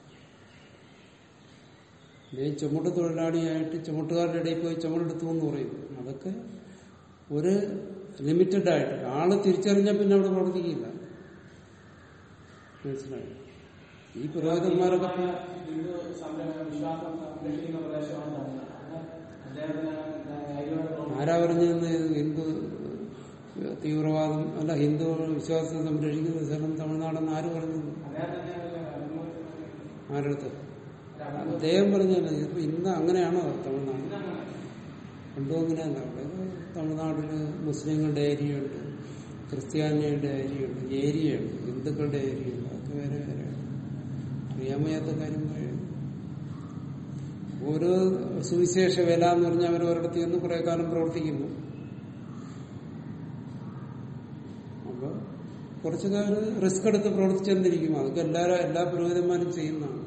ഈ ചുമട്ട് തൊഴിലാളിയായിട്ട് ചുമട്ടുകാരുടെ ഇടയിൽ പോയി ചുമടെടുത്തു എന്ന് പറയും അതൊക്കെ ഒരു ലിമിറ്റഡ് ആയിട്ട് ആള് തിരിച്ചറിഞ്ഞാൽ പിന്നെ അവിടെ പ്രവർത്തിക്കില്ല മനസ്സിലായി ഈ പുരോഹിതന്മാരൊക്കെ പോയി ഹിന്ദു സംരക്ഷണ വിശ്വാസം സംരക്ഷിക്കുന്ന പ്രദേശമാണ് തമിഴ്നാട് അങ്ങനെ അദ്ദേഹത്തിന് ധൈര്യമായിട്ട് പ്രവർത്തിച്ചു. ആരാ പറഞ്ഞെന്ന് ഹിന്ദു തീവ്രവാദം അല്ല ഹിന്ദു വിശ്വാസം സംരക്ഷിക്കുന്ന സ്ഥലം തമിഴ്നാടെന്ന് ആര് പറഞ്ഞു അദ്ദേഹം തന്നെയാണ് അനുഭവിച്ചത്. ആരടുത്ത് അദ്ദേഹം പറഞ്ഞല്ല ഇപ്പൊ ഇന്ന് അങ്ങനെയാണോ തമിഴ്നാട് പണ്ടും അങ്ങനെയല്ല അവിടെ തമിഴ്നാട്ടില് മുസ്ലിങ്ങളുടെ ഏരിയയുണ്ട് ക്രിസ്ത്യാനിയുടെ ഏരിയയുണ്ട് ഏരിയയുണ്ട് ഹിന്ദുക്കളുടെ ഏരിയയുണ്ട് അതൊക്കെ വേറെ വേറെയാണ് അറിയാൻ വയ്യാത്ത കാര്യം പറയും ഓരോ സുവിശേഷ വേല എന്ന് പറഞ്ഞാൽ അവർ ഒരിടത്ത് നിന്ന് കുറെ കാലം പ്രവർത്തിക്കുന്നു അപ്പൊ കുറച്ചു കാലം റിസ്ക് എടുത്ത് പ്രവർത്തിച്ചെന്നിരിക്കും അതൊക്കെ എല്ലാവരും എല്ലാ പുരോഹിതന്മാരും ചെയ്യുന്നതാണ്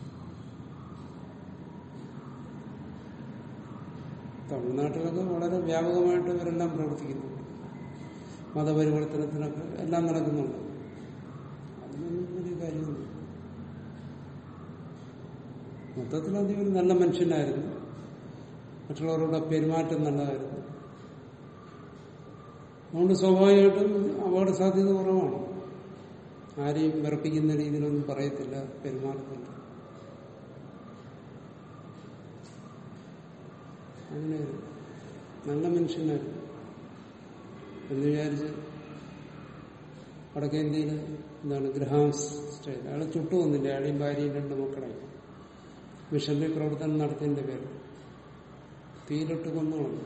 തമിഴ്നാട്ടിലൊക്കെ വളരെ വ്യാപകമായിട്ട് ഇവരെല്ലാം പ്രവർത്തിക്കുന്നുണ്ട് മതപരിവർത്തനത്തിനൊക്കെ എല്ലാം നടക്കുന്നുണ്ട് അതിനൊന്നും വലിയ കാര്യമൊന്നും മൊത്തത്തിൽ അദ്ദേഹം ഒരു നല്ല മനുഷ്യനായിരുന്നു മറ്റുള്ളവരുടെ പെരുമാറ്റം നല്ലതായിരുന്നു അതുകൊണ്ട് സ്വാഭാവികമായിട്ടും അപകട സാധ്യത കുറവാണ് ആരെയും വിറപ്പിക്കുന്ന രീതിയിലൊന്നും പറയത്തില്ല പെരുമാറത്തില്ല അങ്ങനെ നല്ല മനുഷ്യനായിരുന്നു എന്ന് വിചാരിച്ച് വടക്കേന്ത്യയിൽ എന്താണ് ഗ്രഹാം സ്റ്റൈൽ അയാളെ ചുട്ടു വന്നില്ല അയാളെയും ഭാര്യയും രണ്ട് മക്കളെ മിഷന്റെ പ്രവർത്തനം നടത്തിയതിന്റെ പേര് തീയിലിട്ട് കൊന്നു കളഞ്ഞു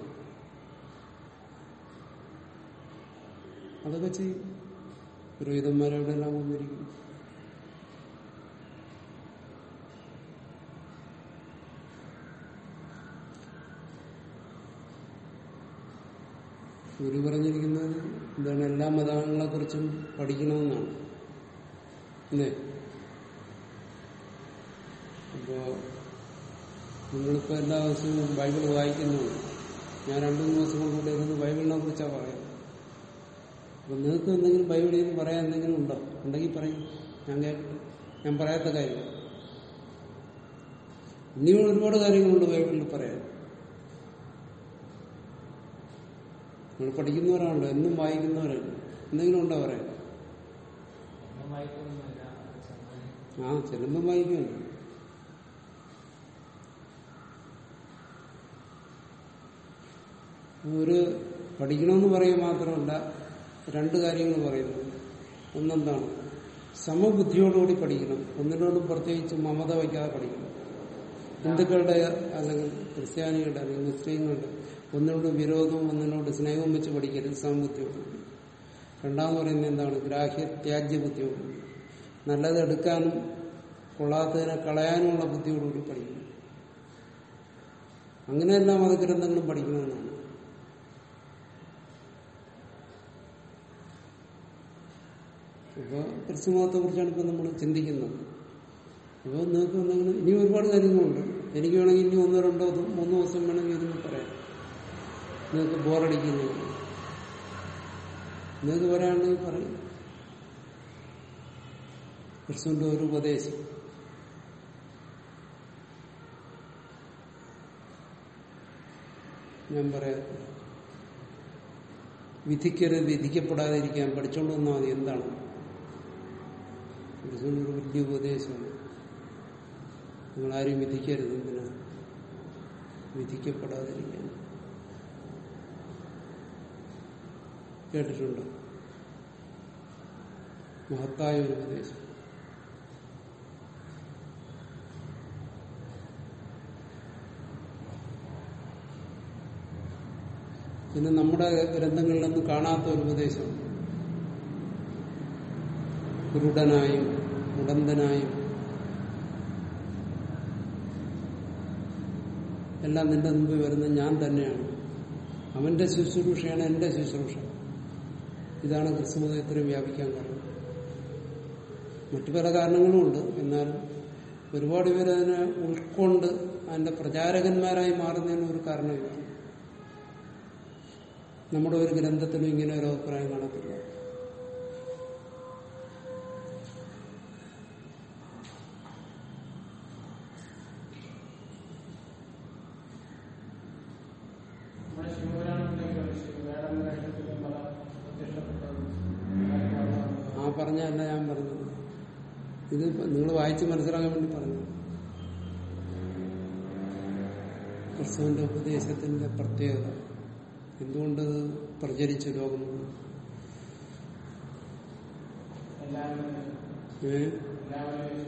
അതൊക്കെ ചെയ്യും പുരോഹിതന്മാരെവിടെ എല്ലാം കൊന്നിരിക്കും ഗുരു പറഞ്ഞിരിക്കുന്നത് എന്താണ് എല്ലാ മതങ്ങളെ കുറിച്ചും പഠിക്കണമെന്നാണ് അല്ലേ അപ്പോ നിങ്ങളിപ്പോ എല്ലാ ദിവസവും ബൈബിൾ വായിക്കുന്നുണ്ട് ഞാൻ രണ്ടു മൂന്ന് ദിവസം കൊണ്ട് ഇവിടെ ഇരുന്ന് ബൈബിളിനെ കുറിച്ചാണ് പറയാം അപ്പൊ നിങ്ങൾക്ക് എന്തെങ്കിലും ബൈബിളിൽ നിന്ന് പറയാൻ എന്തെങ്കിലും ഉണ്ടോ ഉണ്ടെങ്കിൽ പറയും ഞാൻ കേൾക്കട്ടെ ഞാൻ പറയാത്ത കാര്യം ഇനിയും ഒരുപാട് കാര്യങ്ങളുണ്ട് ബൈബിളിൽ പറയാൻ നിങ്ങൾ പഠിക്കുന്നവരാണല്ലോ എന്നും വായിക്കുന്നവരല്ല എന്തെങ്കിലും ഉണ്ടോ പറയാൻ ആ ചെല്ലുമ്പം വായിക്കുമല്ലോ ഒരു പഠിക്കണമെന്ന് പറയും മാത്രമല്ല രണ്ട് കാര്യങ്ങൾ പറയുന്നു ഒന്നെന്താണ് സമബുദ്ധിയോടുകൂടി പഠിക്കണം ഒന്നിനോടും പ്രത്യേകിച്ച് മമത വയ്ക്കാതെ പഠിക്കണം ഹിന്ദുക്കളുടെ അല്ലെങ്കിൽ ക്രിസ്ത്യാനികളുടെ അല്ലെങ്കിൽ മുസ്ലിങ്ങളുടെ ഒന്നിനോട് വിരോധവും ഒന്നിനോട് സ്നേഹവും വെച്ച് പഠിക്കരുത് സമബുദ്ധിയോടുകൂടി രണ്ടാമെന്ന് പറയുന്നത് എന്താണ് ഗ്രാഹ്യ ത്യാജ്യ ബുദ്ധിയോടുകൂടി നല്ലത് എടുക്കാനും കൊള്ളാത്തതിനെ കളയാനുമുള്ള ബുദ്ധിയോടുകൂടി പഠിക്കണം അങ്ങനെയെല്ലാം മതഗ്രന്ഥങ്ങളും പഠിക്കണമെന്നാണ് ഇപ്പോൾ ക്രിസ്തുമതത്തെ കുറിച്ചാണ് ഇപ്പോൾ നമ്മൾ ചിന്തിക്കുന്നത് അപ്പോൾ നിങ്ങൾക്ക് എന്തെങ്കിലും ഇനി ഒരുപാട് കാര്യങ്ങളുണ്ട് എനിക്ക് വേണമെങ്കിൽ ഇനി ഒന്നോ രണ്ടോ ദിവസം മൂന്ന് ദിവസം വേണമെങ്കിൽ ഇതിന് പറയാം നിങ്ങൾക്ക് ബോറടിക്കുന്നില്ല നിങ്ങൾക്ക് പറയാനുണ്ടെങ്കിൽ പറയും ക്രിസ്തുവിന്റെ ഒരു ഉപദേശം ഞാൻ പറയാം വിധിക്കരുത് വിധിക്കപ്പെടാതിരിക്കാൻ പഠിച്ചോണ്ട് വന്നാൽ മതി എന്താണ് ക്രിസ്തുവിന്റെ ഒരു വലിയ ഉപദേശമാണ് നിങ്ങൾ ആരും വിധിക്കരുത് എന്തിനാ വിധിക്കപ്പെടാതിരിക്കാൻ കേട്ടിട്ടുണ്ടോ മഹത്തായ ഒരു ഉപദേശം പിന്നെ നമ്മുടെ ഗ്രന്ഥങ്ങളിലൊന്നും കാണാത്ത ഒരു ഉപദേശം കുരുടനായും മുടന്തനായും എല്ലാം നിന്റെ മുമ്പിൽ വരുന്ന ഞാൻ തന്നെയാണ് അവന്റെ ശുശ്രൂഷയാണ് എന്റെ ശുശ്രൂഷ ഇതാണ് ക്രിസ്തുമതത്തിന് വ്യാപിക്കാൻ കാരണം മറ്റു പല കാരണങ്ങളും ഉണ്ട് എന്നാൽ ഒരുപാട് പേര് അതിനെ ഉൾക്കൊണ്ട് അതിന്റെ പ്രചാരകന്മാരായി മാറുന്നതിന് ഒരു കാരണമില്ല നമ്മുടെ ഒരു ഗ്രന്ഥത്തിലും ഇങ്ങനെ ഒരു അഭിപ്രായം കാണത്തില്ല നമ്മുടെ ശിവപുരാണത്തിലേക്ക് വേടം വേഷത്തിലും പല പ്രത്യക്ഷപ്പെട്ടതും ആ പറഞ്ഞല്ല ഞാൻ പറഞ്ഞത് ഇത് നിങ്ങൾ വായിച്ച് മനസ്സിലാക്കാൻ വേണ്ടി പറഞ്ഞു ക്രിസ്തുവിന്റെ ഉപദേശത്തിന്റെ പ്രത്യേകത എന്തുകൊണ്ട് ഇത് പ്രചരിച്ചു ലോകം മുഴുവൻ? എല്ലാവരും ഏ? എല്ലാവരും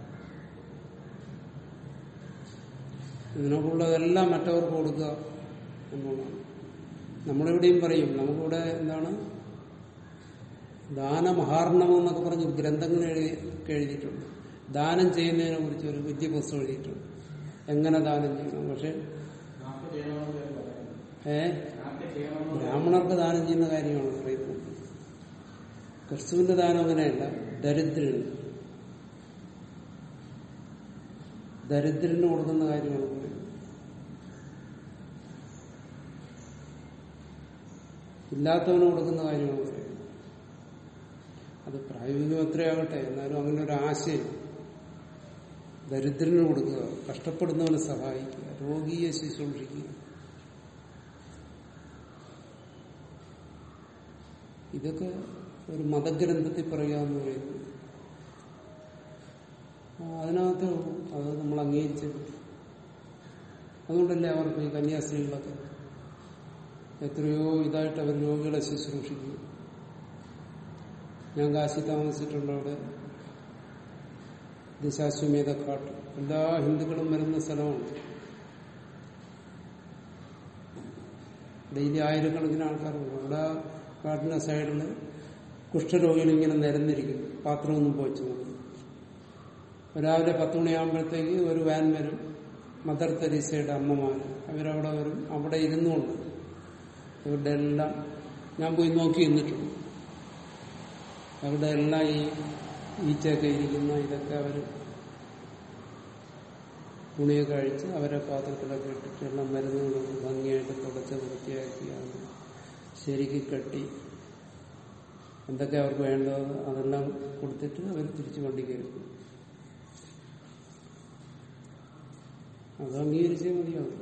ഇതിനൊക്കെയുള്ളതെല്ലാം മറ്റവർക്ക് കൊടുക്കുക എന്നുള്ളതാണ് നമ്മളിവിടെയും പറയും നമുക്കിവിടെ എന്താണ് ദാനമഹാർണവം എന്നൊക്കെ പറഞ്ഞ് ഗ്രന്ഥങ്ങൾ എഴുതി എഴുതിയിട്ടുണ്ട് ദാനം ചെയ്യുന്നതിനെ കുറിച്ച് ഒരു വലിയ പുസ്തകം എഴുതിയിട്ടുണ്ട് എങ്ങനെ ദാനം ചെയ്യണം പക്ഷെ നാക്ക് ചെയ്യണമെന്ന് പേര് പറയുന്നു ഏ നാക്ക് ചെയ്യണമെന്ന് ബ്രാഹ്മണർക്ക് ദാനം ചെയ്യുന്ന കാര്യമാണ് പറയുന്നത് ക്രിസ്തുവിന്റെ ദാനം അങ്ങനെയല്ല ദരിദ്രന് ദരിദ്രന് കൊടുക്കുന്ന കാര്യമാണ് പറയുന്നത് ഇല്ലാത്തവന് കൊടുക്കുന്ന കാര്യമാണ് പറയുന്നത് അത് പ്രായോഗികം എത്രയാകട്ടെ എന്നാലും അങ്ങനെ ഒരു ആശയം ദരിദ്രന് കൊടുക്കുക കഷ്ടപ്പെടുന്നവനെ സഹായിക്കുക രോഗിയെ ശുശ്രൂഷിക്കുക ഇതൊക്കെ ഒരു മതഗ്രന്ഥത്തിൽ പറയാമെന്ന് പറയുന്നു ആ, അതിനകത്ത് അത് നമ്മൾ അംഗീകരിച്ച് അതുകൊണ്ടല്ലേ അവർക്ക് ഈ കന്യാസ്ത്രീകളൊക്കെ എത്രയോ ഇതായിട്ട് അവർ രോഗികളെ ശുശ്രൂഷിക്കും ഞാൻ കാശി താമസിച്ചിട്ടുണ്ട് അവിടെ ദിശാശ്വമേധക്കാട്ട് എല്ലാ ഹിന്ദുക്കളും വരുന്ന സ്ഥലമാണ് ഡെയിലി ആയിരക്കണക്കിന് ആൾക്കാരുണ്ട് അവിടെ ആ കാട്ടിന്റെ സൈഡിൽ കുഷ്ഠരോഗികൾ ഇങ്ങനെ നിരന്നിരിക്കും പാത്രമൊന്നും പോച്ചു രാവിലെ പത്ത് മണിയാകുമ്പോഴത്തേക്ക് ഒരു വാൻ വരും മദർ തെരീസയുടെ അമ്മമാർ അവരവിടെ വരും അവിടെ ഇരുന്നുകൊണ്ട് ഇവരുടെ എല്ലാം ഞാൻ പോയി നോക്കി നിന്നിട്ടുണ്ട് അവരുടെ എല്ലാം ഈ ഈച്ചയൊക്കെ ഇരിക്കുന്ന ഇതൊക്കെ അവർ തുണിയൊക്കെ അഴിച്ച് അവരെ പാത്രത്തിലൊക്കെ ഇട്ടിട്ട് എല്ലാം മരുന്നുകളൊക്കെ ഭംഗിയായിട്ട് തുടച്ച് വൃത്തിയാക്കി അത് ശരിക്ക് കെട്ടി എന്തൊക്കെ അവർക്ക് വേണ്ടത് അതെല്ലാം കൊടുത്തിട്ട് അവർ തിരിച്ചു വണ്ടി കയറും അത് അംഗീകരിച്ചേ മതിയാവും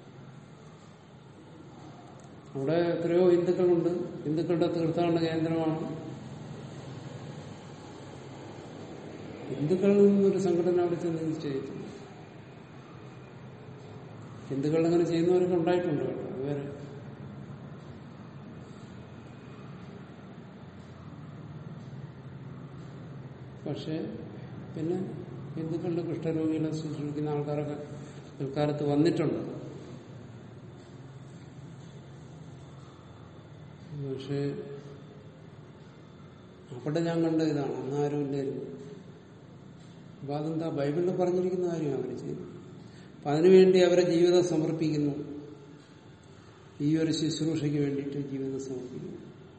അവിടെ എത്രയോ ഹിന്ദുക്കളുണ്ട് ഹിന്ദുക്കളുടെ തീർത്ഥാടന കേന്ദ്രമാണ് ഹിന്ദുക്കളിൽ നിന്നൊരു സംഘടന അവിടെ ചെന്ന് ഇത് ചെയ്തിട്ടില്ല ഹിന്ദുക്കൾ അങ്ങനെ ചെയ്യുന്നവരൊക്കെ ഉണ്ടായിട്ടുണ്ട് കേട്ടോ അത് വേറെ പക്ഷെ പിന്നെ ഹിന്ദുക്കളുടെ കുഷ്ഠരോഗികളെ ശുശ്രൂഷിക്കുന്ന ആൾക്കാരൊക്കെ പിൽക്കാലത്ത് വന്നിട്ടുണ്ട് പക്ഷെ അവിടെ ഞാൻ കണ്ട ഇതാണ് അന്ന് ആരും ഇല്ലായിരുന്നു അപ്പൊ അതെന്താ ബൈബിളിൽ പറഞ്ഞിരിക്കുന്ന കാര്യം അവർ ചെയ്യുന്നു അപ്പൊ അതിനുവേണ്ടി അവരെ ജീവിതം സമർപ്പിക്കുന്നു ഈ ഒരു ശുശ്രൂഷയ്ക്ക് വേണ്ടിയിട്ട് ജീവിതം സമർപ്പിക്കുന്നു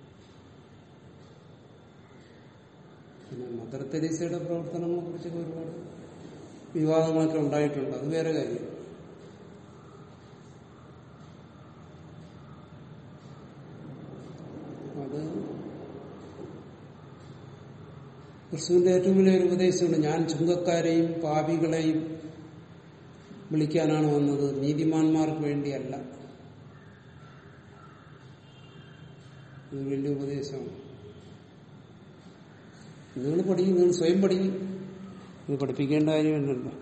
പിന്നെ മദർ തെരേസയുടെ പ്രവർത്തനങ്ങളെ കുറിച്ചൊക്കെ ഒരുപാട് വിവാദങ്ങളൊക്കെ ഉണ്ടായിട്ടുണ്ട് അത് വേറെ കാര്യം അത് ക്രിസ്തുവിന്റെ ഏറ്റവും വലിയൊരു ഉപദേശമുണ്ട് ഞാൻ ചുങ്കക്കാരെയും പാപികളെയും വിളിക്കാനാണ് വന്നത് നീതിമാന്മാർക്ക് വേണ്ടിയല്ല ഇത് വലിയ ഉപദേശമാണ് നിങ്ങൾ പഠിക്കും നിങ്ങൾ സ്വയം പഠിക്കും നിങ്ങൾ പഠിപ്പിക്കേണ്ട കാര്യമല്ലല്ലോ